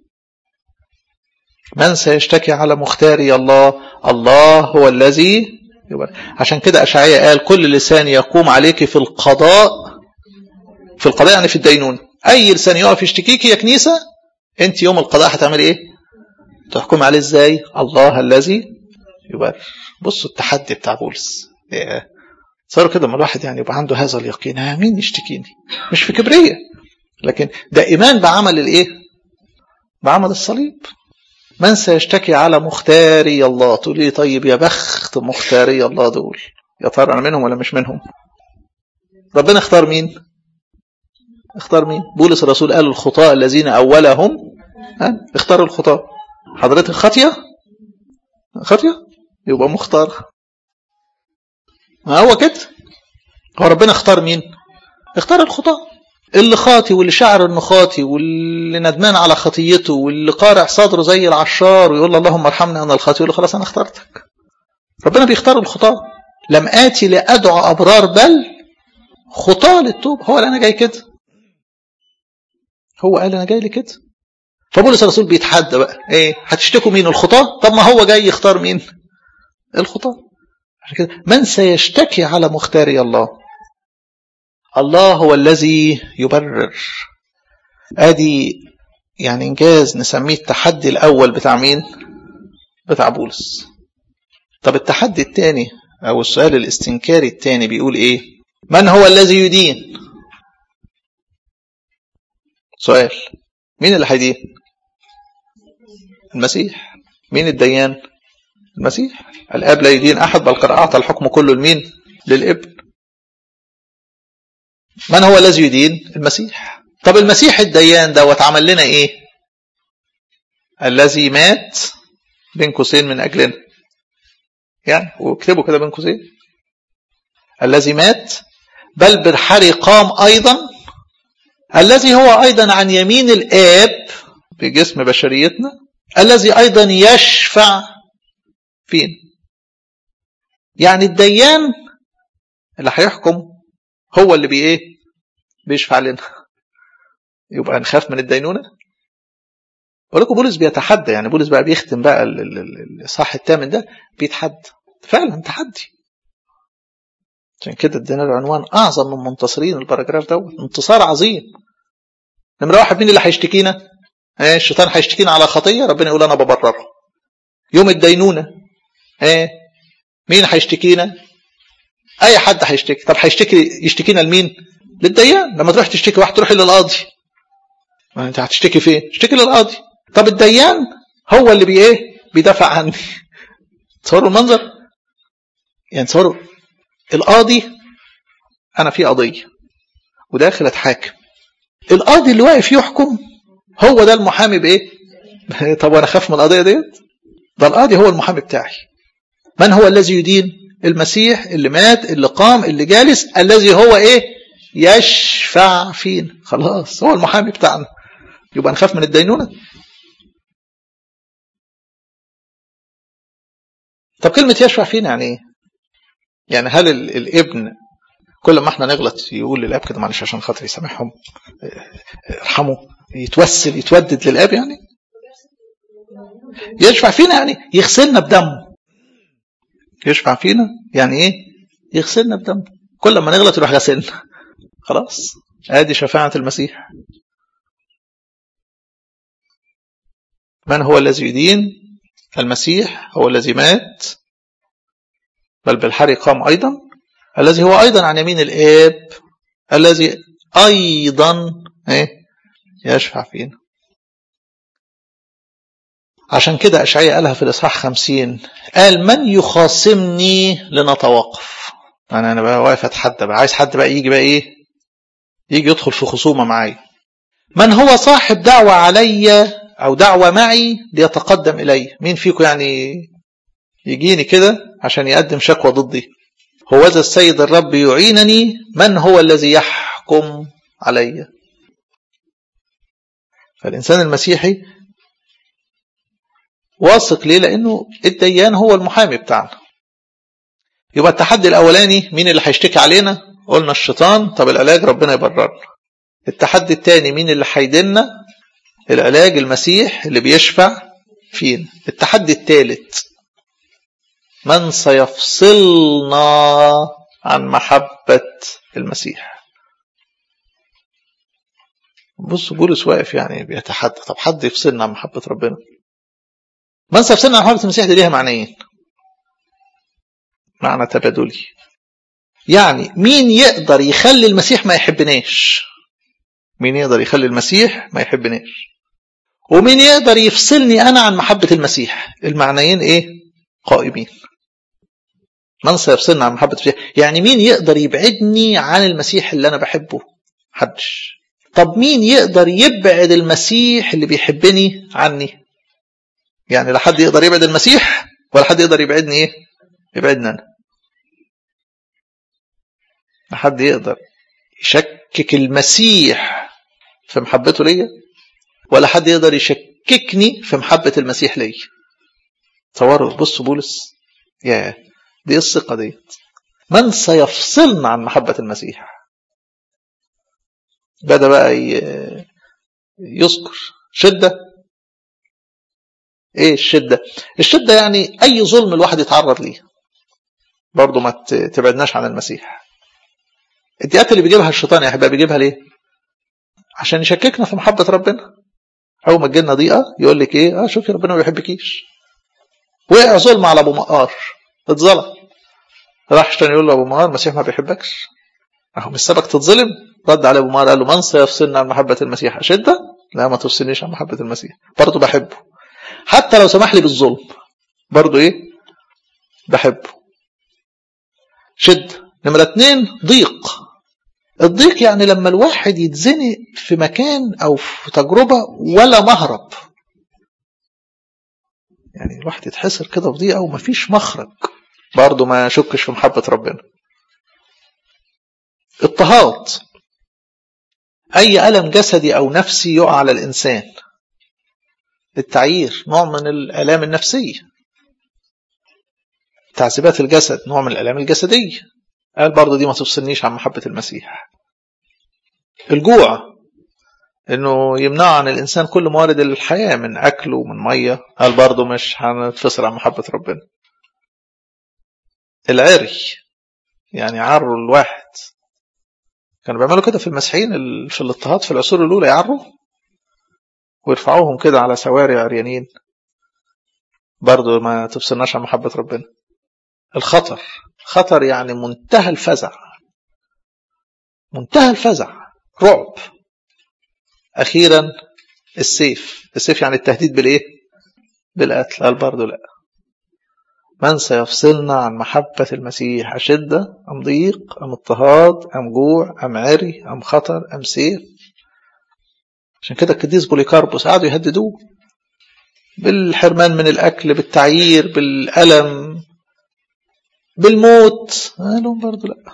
من سيشتكي على مختاري الله الله هو الذي عشان كده أشعية قال كل لسان يقوم عليك في القضاء في القضاء يعني في الدينون أي لسان يقف يشتكيك يا كنيسة أنت يوم القضاء هتعمل إيه تحكم عليه إزاي الله الذي يبرر بصوا التحدي بتاع بولس صاروا كده ما الواحد يعني يبقى عنده هذا اليقين ها مين يشتكيني مش في كبرية لكن ده إيمان بعمل الإيه بعمل الصليب من سيشتكي على مختاري الله تقول لي طيب يا بخت مختاري الله دول يا ترى انا منهم ولا مش منهم ربنا اختار مين اختار مين بولس الرسول قال الخطاة الذين أولهم ها اختار الخطاة حضرتك خاطية خاطية يبقى مختار ما هو كده هو ربنا اختار مين اختار الخطاة اللي خاطي واللي شعر انه خاطي واللي ندمان على خطيته واللي قارع صدره زي العشار ويقول له اللهم ارحمني انا الخاطي يقول له خلاص انا اخترتك ربنا بيختار الخطاة لم آتي لأدعو أبرار بل خطاة للتوب هو اللي أنا جاي كده هو قال أنا جاي لي كده فبولس الرسول بيتحدى بقى ايه هتشتكوا مين الخطاة طب ما هو جاي يختار مين الخطاة عشان كده من سيشتكي على مختاري الله الله هو الذي يبرر ادي يعني انجاز نسميه التحدي الاول بتاع مين بتاع بولس طب التحدي الثاني او السؤال الاستنكاري الثاني بيقول ايه من هو الذي يدين سؤال مين اللي هيدين المسيح مين الديان المسيح الاب لا يدين احد بل قد اعطى الحكم كله لمين للابن من هو الذي يدين المسيح طب المسيح الديان دوت عمل لنا ايه الذي مات بين قوسين من اجلنا يعني واكتبوا كده بين قوسين الذي مات بل بالحري قام ايضا الذي هو ايضا عن يمين الاب بجسم بشريتنا الذي ايضا يشفع فين يعني الديان اللي هيحكم هو اللي بي ايه بيشفع لنا يبقى نخاف من الدينونه بقول لكم بولس بيتحدى يعني بولس بقى بيختم بقى الاصحاح الثامن ده بيتحدى فعلا تحدي عشان كده ادينا له عنوان اعظم من منتصرين الباراجراف دوت انتصار عظيم نمره واحد مين اللي هيشتكينا؟ ايه الشيطان هيشتكينا على خطيه ربنا يقول انا ببرره يوم الدينونه ايه مين هيشتكينا؟ اي حد هيشتكي طب هيشتكي يشتكينا لمين؟ للديان لما تروح تشتكي واحد تروح للقاضي ما انت هتشتكي فين؟ اشتكي للقاضي طب الديان هو اللي بي ايه؟ بيدافع عني تصوروا المنظر؟ يعني تصوروا القاضي انا في قضيه وداخل اتحاكم القاضي اللي واقف يحكم هو ده المحامي بايه طب وانا اخاف من القضيه ديت ده القاضي هو المحامي بتاعي من هو الذي يدين المسيح اللي مات اللي قام اللي جالس الذي هو ايه يشفع فينا خلاص هو المحامي بتاعنا يبقى نخاف من الدينونه طب كلمه يشفع فينا يعني ايه يعني هل الابن كل ما احنا نغلط يقول للاب كده معلش عشان خاطر يسامحهم ارحمه يتوسل يتودد للاب يعني يشفع فينا يعني يغسلنا بدمه يشفع فينا يعني ايه يغسلنا بدمه كل ما نغلط يروح غسلنا خلاص ادي شفاعة المسيح من هو الذي يدين المسيح هو الذي مات بل بالحري قام أيضا الذي هو أيضا عن يمين الآب الذي أيضا إيه يشفع فينا عشان كده أشعياء قالها في الإصحاح خمسين قال من يخاصمني لنتوقف أنا أنا بقى واقف أتحدى بقى عايز حد بقى يجي بقى إيه يجي يدخل في خصومة معايا من هو صاحب دعوة علي أو دعوة معي ليتقدم إلي مين فيكم يعني يجيني كده عشان يقدم شكوى ضدي هو ذا السيد الرب يعينني من هو الذي يحكم علي فالإنسان المسيحي واثق ليه لأنه الديان هو المحامي بتاعنا يبقى التحدي الأولاني مين اللي هيشتكي علينا قلنا الشيطان طب العلاج ربنا يبررنا التحدي الثاني مين اللي هيدنا العلاج المسيح اللي بيشفع فينا التحدي الثالث من سيفصلنا عن محبة المسيح بص بولس واقف يعني بيتحدى طب حد يفصلنا عن محبة ربنا من سيفصلنا عن محبة المسيح دي ليها معنيين معنى تبادلي يعني مين يقدر يخلي المسيح ما يحبناش مين يقدر يخلي المسيح ما يحبناش ومين يقدر يفصلني انا عن محبة المسيح المعنيين ايه قائمين من سيفصلنا عن محبة المسيح يعني مين يقدر يبعدني عن المسيح اللي انا بحبه محدش طب مين يقدر يبعد المسيح اللي بيحبني عني يعني لا حد يقدر يبعد المسيح ولا حد يقدر يبعدني ايه يبعدني انا لا حد يقدر يشكك المسيح في محبته ليا ولا حد يقدر يشككني في محبة المسيح ليا تصوروا بصوا بولس يا دي الثقة ديت من سيفصلنا عن محبة المسيح بدأ بقى يذكر شدة ايه الشدة الشدة يعني اي ظلم الواحد يتعرض ليه برضه ما تبعدناش عن المسيح الديات اللي بيجيبها الشيطان يا احبابي بيجيبها ليه عشان يشككنا في محبة ربنا اول ما تجيلنا ضيقة يقول لك ايه اه شوفي ربنا ما بيحبكيش وقع ظلم على ابو مقار اتظلم راح عشان يقول له ابو مقار المسيح ما بيحبكش اهو مش سبك تتظلم رد على ابو مقار قال له من سيفصلنا عن محبة المسيح شدة لا ما تفصلنيش عن محبة المسيح برضه بحبه حتى لو سمح لي بالظلم برضه ايه بحبه شد نمرة اتنين ضيق الضيق يعني لما الواحد يتزنق في مكان او في تجربة ولا مهرب يعني الواحد يتحسر كده في ضيقة ومفيش مخرج برضه ما يشكش في محبة ربنا اضطهاد أي ألم جسدي أو نفسي يقع على الإنسان التعيير نوع من الآلام النفسية تعذيبات الجسد نوع من الآلام الجسدية قال برضه دي ما تفصلنيش عن محبة المسيح الجوع انه يمنع عن الانسان كل موارد الحياه من اكل ومن ميه قال برضه مش هنتفصل عن محبه ربنا العري يعني عروا الواحد كانوا بيعملوا كده في المسيحيين في الاضطهاد في العصور الاولى يعروا ويرفعوهم كده على سواري عريانين برضه ما تفصلناش عن محبه ربنا الخطر خطر يعني منتهى الفزع منتهى الفزع رعب أخيرا السيف السيف يعني التهديد بالإيه بالقتل قال برضه لا من سيفصلنا عن محبة المسيح أشدة أم ضيق أم اضطهاد أم جوع أم عري أم خطر أم سيف عشان كده القديس بوليكاربوس قعدوا يهددوه بالحرمان من الأكل بالتعيير بالألم بالموت قال لهم برضه لا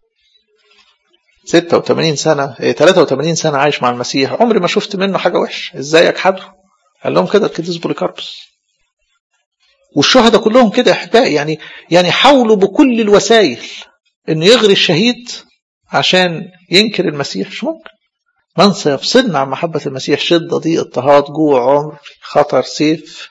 86 سنة ايه 83 سنة عايش مع المسيح عمري ما شفت منه حاجة وحشة ازاي اجحده قال لهم كده القديس بوليكاربوس والشهداء كلهم كده يا احبائي يعني يعني حاولوا بكل الوسائل انه يغري الشهيد عشان ينكر المسيح مش ممكن من سيفصلنا عن محبة المسيح شدة ضيق اضطهاد جوع عمر خطر سيف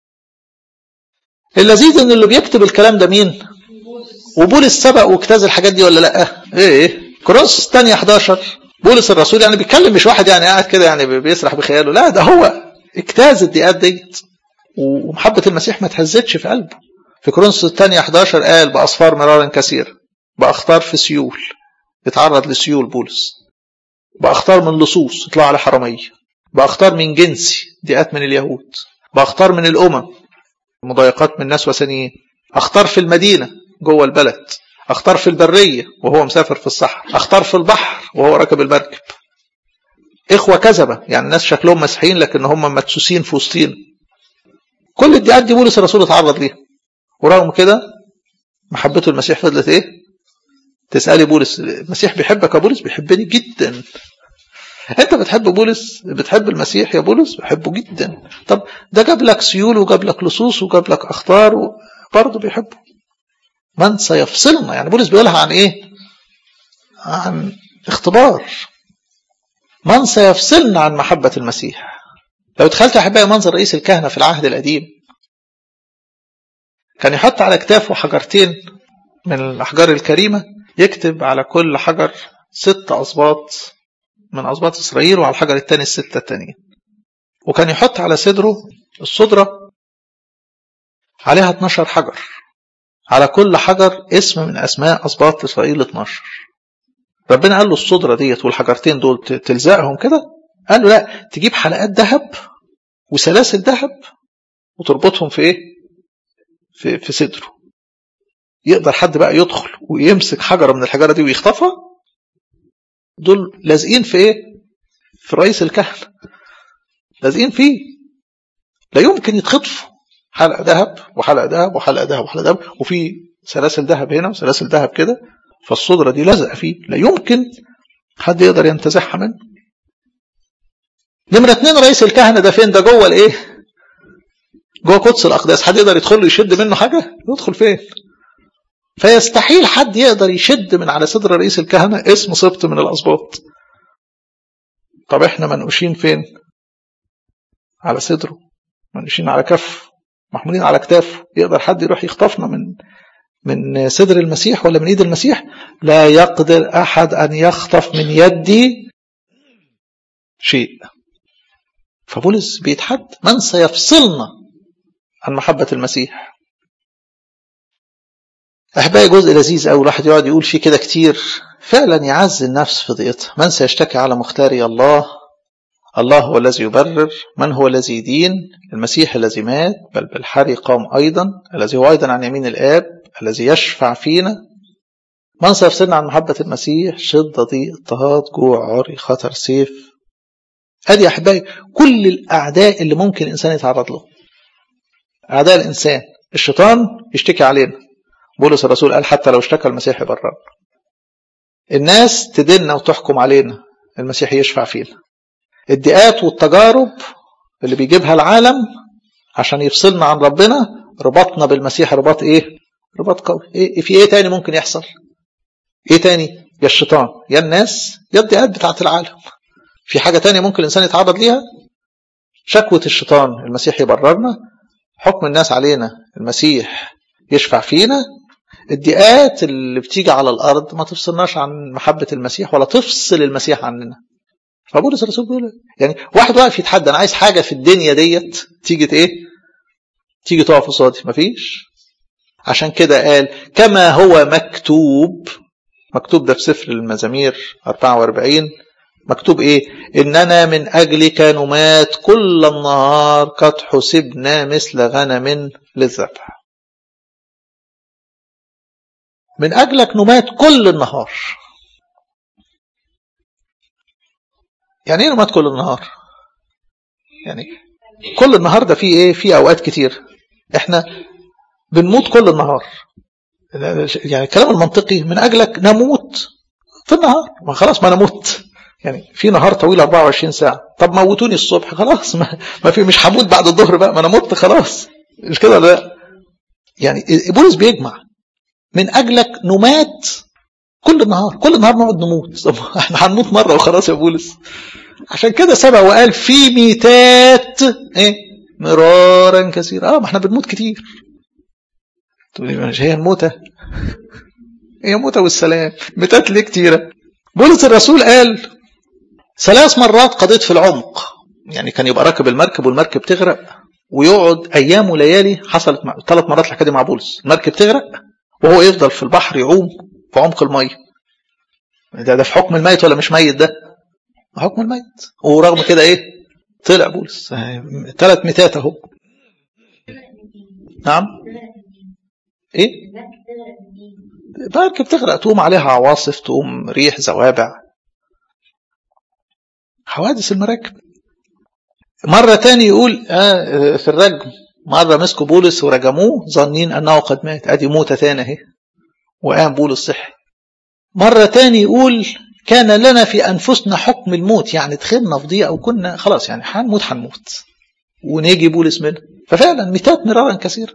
اللذيذ ان اللي بيكتب الكلام ده مين وبولس سبق واجتاز الحاجات دي ولا لا ايه ايه كروس تانية 11 بولس الرسول يعني بيتكلم مش واحد يعني قاعد كده يعني بيسرح بخياله لا ده هو اجتاز الدقات ديت ومحبة المسيح ما تهزتش في قلبه في كورنثوس الثانية 11 قال بأصفار مرارا كثيرة بأخطار في سيول اتعرض لسيول بولس بأخطار من لصوص اطلع على حرامية بأخطار من جنسي دقات من اليهود بأخطار من الأمم مضايقات من ناس وثنيين أخطار في المدينة جوه البلد أخطار في البرية وهو مسافر في الصحراء أخطار في البحر وهو راكب المركب إخوة كذبة يعني ناس شكلهم مسيحيين لكن هم مدسوسين في وسطين كل الدعاءات دي بولس الرسول اتعرض ليها ورغم كده محبته المسيح فضلت ايه تسألي بولس المسيح بيحبك يا بولس بيحبني جدا انت بتحب بولس بتحب المسيح يا بولس بحبه جدا طب ده جاب لك سيول وجاب لك لصوص وجاب لك اخطار برضه بيحبه من سيفصلنا يعني بولس بيقولها عن ايه عن اختبار من سيفصلنا عن محبة المسيح لو دخلت أحبائي منظر رئيس الكهنة في العهد القديم كان يحط على كتافه حجرتين من الأحجار الكريمة يكتب على كل حجر ست أصباط من أصباط إسرائيل وعلى الحجر الثاني الستة التانيين وكان يحط على صدره الصدرة عليها 12 حجر على كل حجر اسم من أسماء أصباط إسرائيل 12 ربنا قال له الصدرة ديت والحجرتين دول تلزقهم كده قال له لا تجيب حلقات ذهب وسلاسل ذهب وتربطهم في ايه في, في صدره يقدر حد بقى يدخل ويمسك حجرة من الحجرة دي ويخطفها دول لازقين في ايه في رئيس الكهنة لازقين فيه لا يمكن يتخطفوا حلقة ذهب وحلقة ذهب وحلقة ذهب وحلقة ذهب وفي سلاسل ذهب هنا وسلاسل ذهب كده فالصدرة دي لازقة فيه لا يمكن حد يقدر ينتزعها منه نمرة اتنين رئيس الكهنة ده فين ده جوه الايه جوه قدس الأقداس حد يقدر يدخل له يشد منه حاجة يدخل فين فيستحيل حد يقدر يشد من على صدر رئيس الكهنة اسم سبط من الأسباط طب احنا منقوشين فين على صدره منقوشين على كف محمولين على كتافه يقدر حد يروح يخطفنا من من صدر المسيح ولا من ايد المسيح لا يقدر احد ان يخطف من يدي شيء فبولس بيتحد من سيفصلنا عن محبة المسيح أحبائي جزء لذيذ أوي الواحد يقعد يقول فيه كده كتير فعلا يعز النفس في ضيقتها من سيشتكي على مختاري الله الله هو الذي يبرر من هو الذي يدين المسيح الذي مات بل بالحري قام أيضا الذي هو أيضا عن يمين الآب الذي يشفع فينا من سيفصلنا عن محبة المسيح شدة ضيق اضطهاد جوع عري خطر سيف هذه يا أحبائي كل الأعداء اللي ممكن الإنسان يتعرض له أعداء الإنسان الشيطان يشتكي علينا بولس الرسول قال حتى لو اشتكى المسيح يبرر الناس تدنا وتحكم علينا المسيح يشفع فينا الضيقات والتجارب اللي بيجيبها العالم عشان يفصلنا عن ربنا ربطنا بالمسيح رباط ايه رباط قوي إيه في ايه تاني ممكن يحصل ايه تاني يا الشيطان يا الناس يا الضيقات بتاعت العالم في حاجة تانية ممكن الإنسان يتعرض ليها شكوة الشيطان المسيح يبررنا حكم الناس علينا المسيح يشفع فينا الضيقات اللي بتيجي على الأرض ما تفصلناش عن محبة المسيح ولا تفصل المسيح عننا فبولس الرسول بيقول يعني واحد واقف يتحدى انا عايز حاجه في الدنيا ديت تيجي ايه تيجي تقف قصادي مفيش عشان كده قال كما هو مكتوب مكتوب ده في سفر المزامير 44 مكتوب ايه اننا من اجلك نمات كل النهار قد حسبنا مثل غنم للذبح من اجلك نمات كل النهار يعني ايه نمات كل النهار يعني كل النهار ده فيه ايه فيه اوقات كتير احنا بنموت كل النهار يعني الكلام المنطقي من اجلك نموت في النهار ما خلاص ما نموت يعني في نهار طويل 24 ساعة طب موتوني الصبح خلاص ما, ما في مش هموت بعد الظهر بقى ما انا مت خلاص مش كده لا يعني بولس بيجمع من اجلك نمات كل النهار كل النهار نقعد نموت طب احنا هنموت مره وخلاص يا بولس عشان كده سبق وقال في ميتات ايه مرارا كثيرا اه ما احنا بنموت كتير تقولي مش هي الموتة هي موتة والسلام ميتات ليه كتيرة بولس الرسول قال ثلاث مرات قضيت في العمق يعني كان يبقى راكب المركب والمركب تغرق ويقعد ايام وليالي حصلت مع... ثلاث مرات الحكايه دي مع بولس المركب تغرق وهو يفضل في البحر يعوم في عمق الميه ده ده في حكم الميت ولا مش ميت ده حكم الميت ورغم كده ايه طلع بولس ثلاث ميتات اهو نعم ايه مركب تغرق تقوم عليها عواصف تقوم ريح زوابع حوادث المراكب مرة تاني يقول آه في الرجم مرة مسكوا بولس ورجموه ظنين أنه قد مات أدي موتة تاني أهي وقام بولس صحي مرة تاني يقول كان لنا في أنفسنا حكم الموت يعني دخلنا في ضيقة وكنا خلاص يعني هنموت هنموت ونيجي بولس منه ففعلا ميتات مرارا كثيرا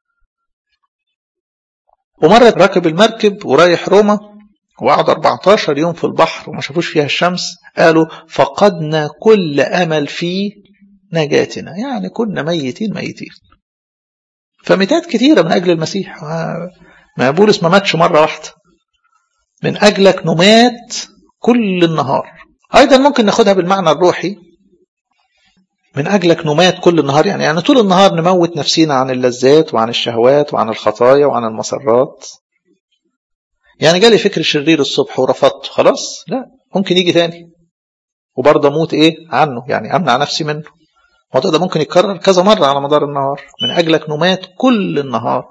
ومرة راكب المركب ورايح روما وقعد 14 يوم في البحر وما شافوش فيها الشمس قالوا فقدنا كل أمل في نجاتنا يعني كنا ميتين ميتين فميتات كثيرة من أجل المسيح ما بولس ما ماتش مرة واحدة من أجلك نمات كل النهار أيضا ممكن ناخدها بالمعنى الروحي من أجلك نمات كل النهار يعني يعني طول النهار نموت نفسينا عن اللذات وعن الشهوات وعن الخطايا وعن المسرات يعني جالي فكر شرير الصبح ورفضته خلاص لا ممكن يجي تاني وبرضه اموت ايه عنه يعني امنع نفسي منه الموضوع ده ممكن يتكرر كذا مرة على مدار النهار من أجلك نمات كل النهار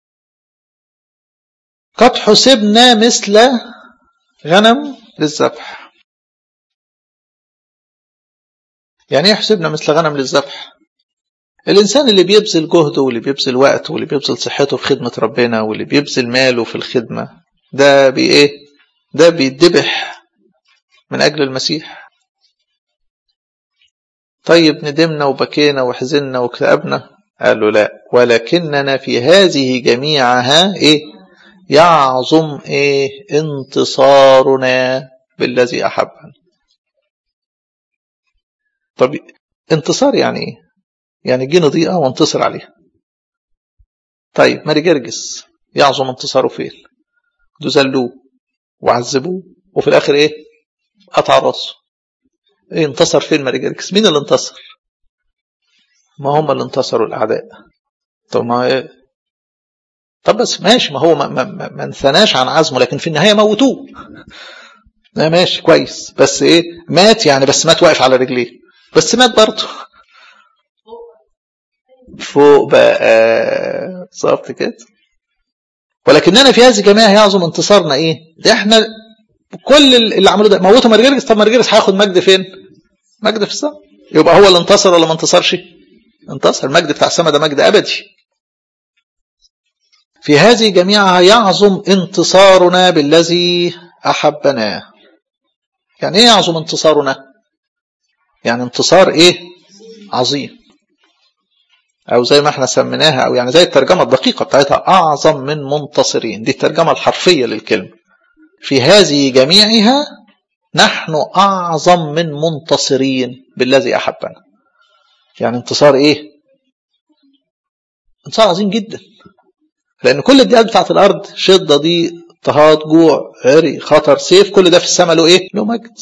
قد حسبنا مثل غنم للذبح يعني يحسبنا مثل غنم للذبح الإنسان اللي بيبذل جهده واللي بيبذل وقته واللي بيبذل صحته في خدمة ربنا واللي بيبذل ماله في الخدمة ده بإيه؟ ده بيدبح من أجل المسيح طيب ندمنا وبكينا وحزنا واكتئبنا قال له لا ولكننا في هذه جميعها إيه؟ يعظم إيه؟ انتصارنا بالذي أحبنا طب انتصار يعني ايه يعني جينا ضيقة وانتصر عليها طيب ماري جرجس يعظم انتصاره فين دزلوه وعذبوه وفي الاخر ايه قطع راسه ايه انتصر فين ماري جرجس مين اللي انتصر ما هم اللي انتصروا الاعداء طب ما ايه طب بس ماشي ما هو ما, ما, ما, ما انثناش عن عزمه لكن في النهايه موتوه لا ماشي كويس بس ايه مات يعني بس مات واقف على رجليه بس مات برضه فوق بقى صفت كده ولكننا في هذه الجميع يعظم انتصارنا ايه ده احنا كل اللي عملوه ده موتوا مرجرجس طب مرجرجس هياخد مجد فين مجد في السماء يبقى هو اللي انتصر ولا ما انتصرش انتصر المجد بتاع السماء ده مجد ابدي في هذه جميعها يعظم انتصارنا بالذي احبنا يعني ايه يعظم انتصارنا يعني انتصار ايه عظيم او زي ما احنا سميناها او يعني زي الترجمه الدقيقه بتاعتها اعظم من منتصرين دي الترجمه الحرفيه للكلمه في هذه جميعها نحن اعظم من منتصرين بالذي احبنا يعني انتصار ايه انتصار عظيم جدا لان كل الديات بتاعت الارض شده ضيق اضطهاد جوع عري خطر سيف كل ده في السماء له ايه له مجد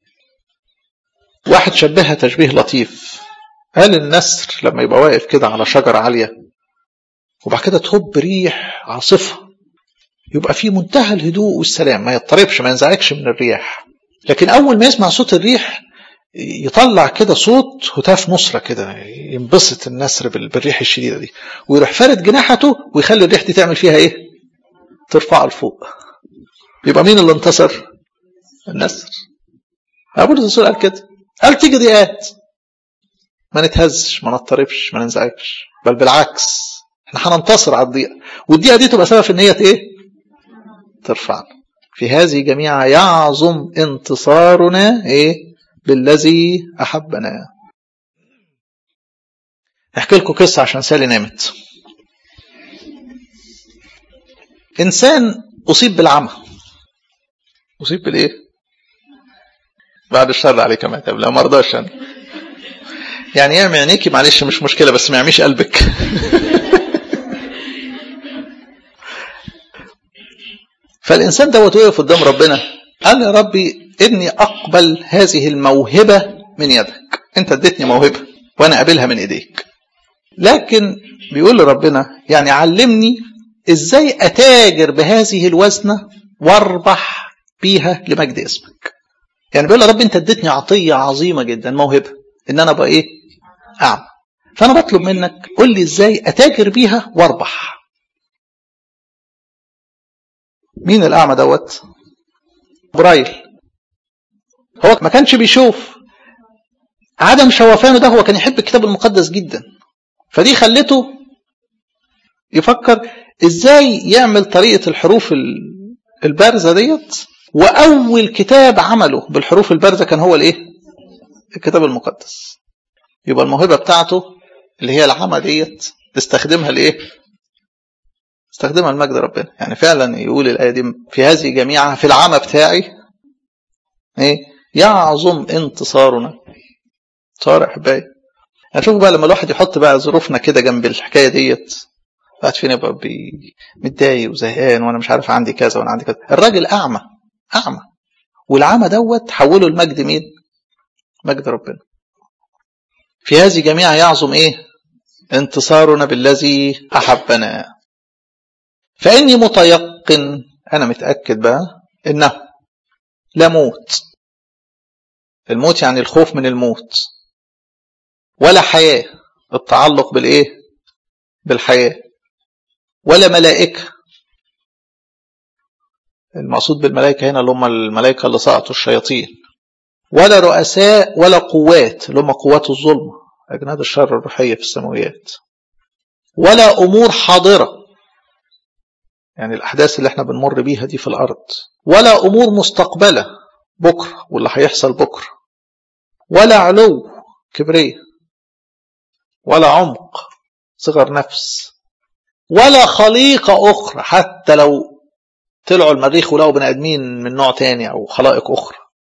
واحد شبهها تشبيه لطيف قال النسر لما يبقى واقف كده على شجرة عالية وبعد كده تهب ريح عاصفة يبقى في منتهى الهدوء والسلام ما يضطربش ما ينزعجش من الرياح لكن أول ما يسمع صوت الريح يطلع كده صوت هتاف نصرة كده ينبسط النسر بالريح الشديدة دي ويروح فارد جناحته ويخلي الريح دي تعمل فيها ايه ترفعه لفوق يبقى مين اللي انتصر النسر أبو الرسول قال كده قال تيجي ضيقات ما نتهزش ما نضطربش ما ننزعجش بل بالعكس احنا هننتصر على الضيقه والضيقه دي تبقى سبب في ان هي ايه ترفعنا في هذه جميعها يعظم انتصارنا ايه بالذي احبنا احكي لكم قصه عشان سالي نامت انسان اصيب بالعمى اصيب بالايه بعد الشر عليك ما لا ما رضاش انا يعني يعمي عينيكي معلش مش مشكلة بس ما يعميش قلبك فالإنسان دوت وقف قدام ربنا قال يا ربي إني أقبل هذه الموهبة من يدك أنت اديتني موهبة وأنا قابلها من إيديك لكن بيقول لربنا يعني علمني إزاي أتاجر بهذه الوزنة واربح بيها لمجد اسمك يعني بيقول يا رب أنت اديتني عطية عظيمة جدا موهبة إن أنا بقى إيه أعمى فأنا بطلب منك قل لي إزاي أتاجر بيها واربح مين الأعمى دوت برايل هو ما كانش بيشوف عدم شوفانه ده هو كان يحب الكتاب المقدس جدا فدي خلته يفكر ازاي يعمل طريقة الحروف البارزة ديت وأول كتاب عمله بالحروف البارزة كان هو الإيه؟ الكتاب المقدس يبقى الموهبة بتاعته اللي هي العمى ديت تستخدمها لإيه؟ استخدمها لمجد ربنا يعني فعلا يقول الآية دي في هذه جميعها في العمى بتاعي إيه؟ يعظم انتصارنا صار أحبائي هنشوف بقى لما الواحد يحط بقى ظروفنا كده جنب الحكاية ديت واحد فينا يبقى متضايق وزهقان وانا مش عارف عندي كذا وانا عندي كذا الراجل اعمى اعمى والعمى دوت حوله المجد مين مجد ربنا في هذه جميع يعظم ايه انتصارنا بالذي احبنا فاني متيقن انا متاكد بقى انه لا موت الموت يعني الخوف من الموت ولا حياه التعلق بالايه بالحياه ولا ملائكه المقصود بالملائكه هنا اللي هم الملائكه اللي سقطوا الشياطين ولا رؤساء ولا قوات اللي هم قوات الظلمة أجناد الشر الروحية في السماويات ولا أمور حاضرة يعني الأحداث اللي احنا بنمر بيها دي في الأرض ولا أمور مستقبلة بكرة واللي هيحصل بكرة ولا علو كبرية ولا عمق صغر نفس ولا خليقة أخرى حتى لو طلعوا المريخ ولقوا بني آدمين من نوع تاني أو خلائق أخرى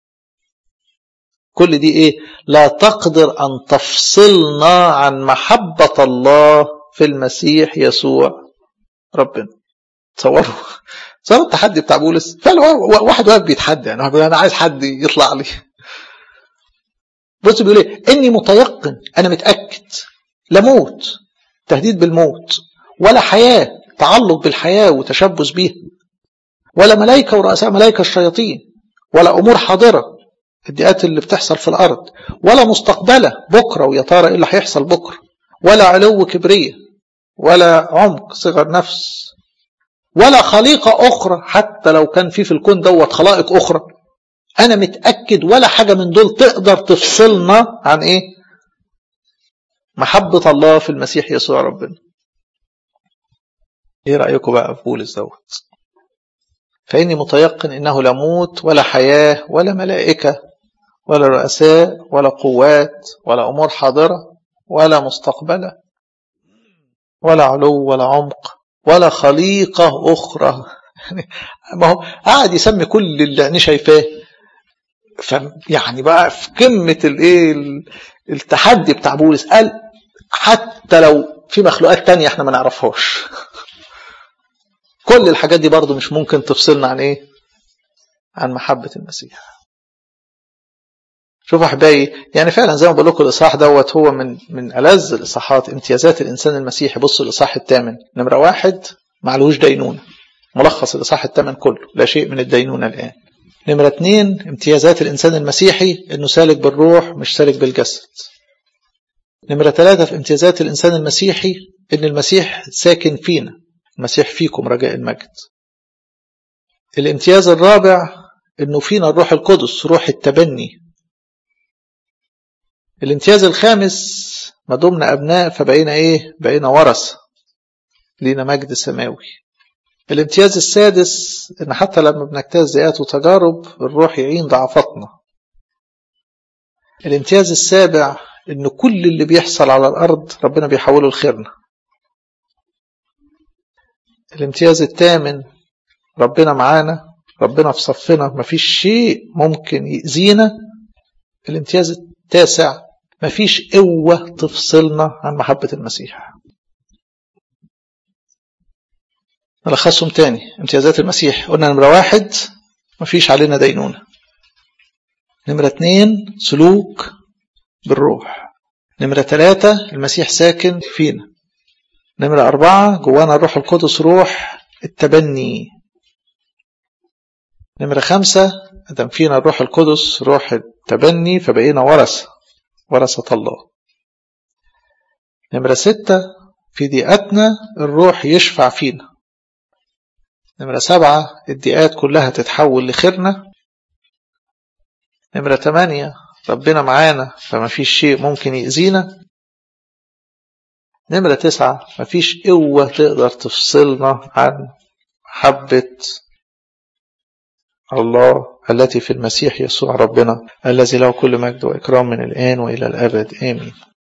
كل دي إيه لا تقدر أن تفصلنا عن محبة الله في المسيح يسوع ربنا تصوروا تصوروا التحدي بتاع بولس فعلا واحد واقف بيتحدى يعني انا عايز حد يطلع لي بص بيقول ايه اني متيقن انا متاكد لا موت تهديد بالموت ولا حياه تعلق بالحياه وتشبث بيها ولا ملائكه ورؤساء ملائكه الشياطين ولا امور حاضره الدقات اللي بتحصل في الارض ولا مستقبله بكره ويا ترى ايه اللي هيحصل بكره ولا علو كبريه ولا عمق صغر نفس ولا خليقة أخرى حتى لو كان في في الكون دوت خلائق أخرى أنا متأكد ولا حاجة من دول تقدر تفصلنا عن إيه محبة الله في المسيح يسوع ربنا إيه رأيكم بقى في بولس دوت فإني متيقن إنه لا موت ولا حياة ولا ملائكة ولا رؤساء ولا قوات ولا أمور حاضرة ولا مستقبلة ولا علو ولا عمق ولا خليقة أخرى ما هو قاعد يسمي كل اللي عينيه شايفاه يعني بقى في قمة الايه التحدي بتاع بولس قال حتى لو في مخلوقات تانية احنا ما نعرفهاش كل الحاجات دي برضو مش ممكن تفصلنا عن ايه عن محبة المسيح شوفوا احبائي يعني فعلا زي ما بقول لكم الاصحاح دوت هو من من الذ الاصحاحات امتيازات الانسان المسيحي بصوا الاصحاح الثامن نمره واحد معلوش دينونه ملخص الاصحاح الثامن كله لا شيء من الدينونه الان نمره اثنين امتيازات الانسان المسيحي انه سالك بالروح مش سالك بالجسد نمره ثلاثه في امتيازات الانسان المسيحي ان المسيح ساكن فينا المسيح فيكم رجاء المجد الامتياز الرابع انه فينا الروح القدس روح التبني الامتياز الخامس ما دمنا أبناء فبقينا إيه بقينا ورثة لينا مجد سماوي الامتياز السادس إن حتى لما بنجتاز زيات وتجارب الروح يعين ضعفتنا الامتياز السابع إن كل اللي بيحصل على الأرض ربنا بيحوله لخيرنا الامتياز الثامن ربنا معانا ربنا في صفنا مفيش شيء ممكن يأذينا الامتياز التاسع مفيش قوة تفصلنا عن محبة المسيح نلخصهم تاني امتيازات المسيح قلنا نمرة واحد مفيش علينا دينونة نمرة اتنين سلوك بالروح نمرة ثلاثة المسيح ساكن فينا نمرة أربعة جوانا الروح القدس روح التبني نمرة خمسة أدم فينا الروح القدس روح التبني فبقينا ورثة ورثة الله نمرة ستة في ضيقتنا الروح يشفع فينا نمرة سبعة الضيقات كلها تتحول لخيرنا نمرة تمانية ربنا معانا فما فيش شيء ممكن يأذينا نمرة تسعة ما فيش قوة تقدر تفصلنا عن محبة الله التي في المسيح يسوع ربنا الذي له كل مجد وإكرام من الآن وإلى الأبد آمين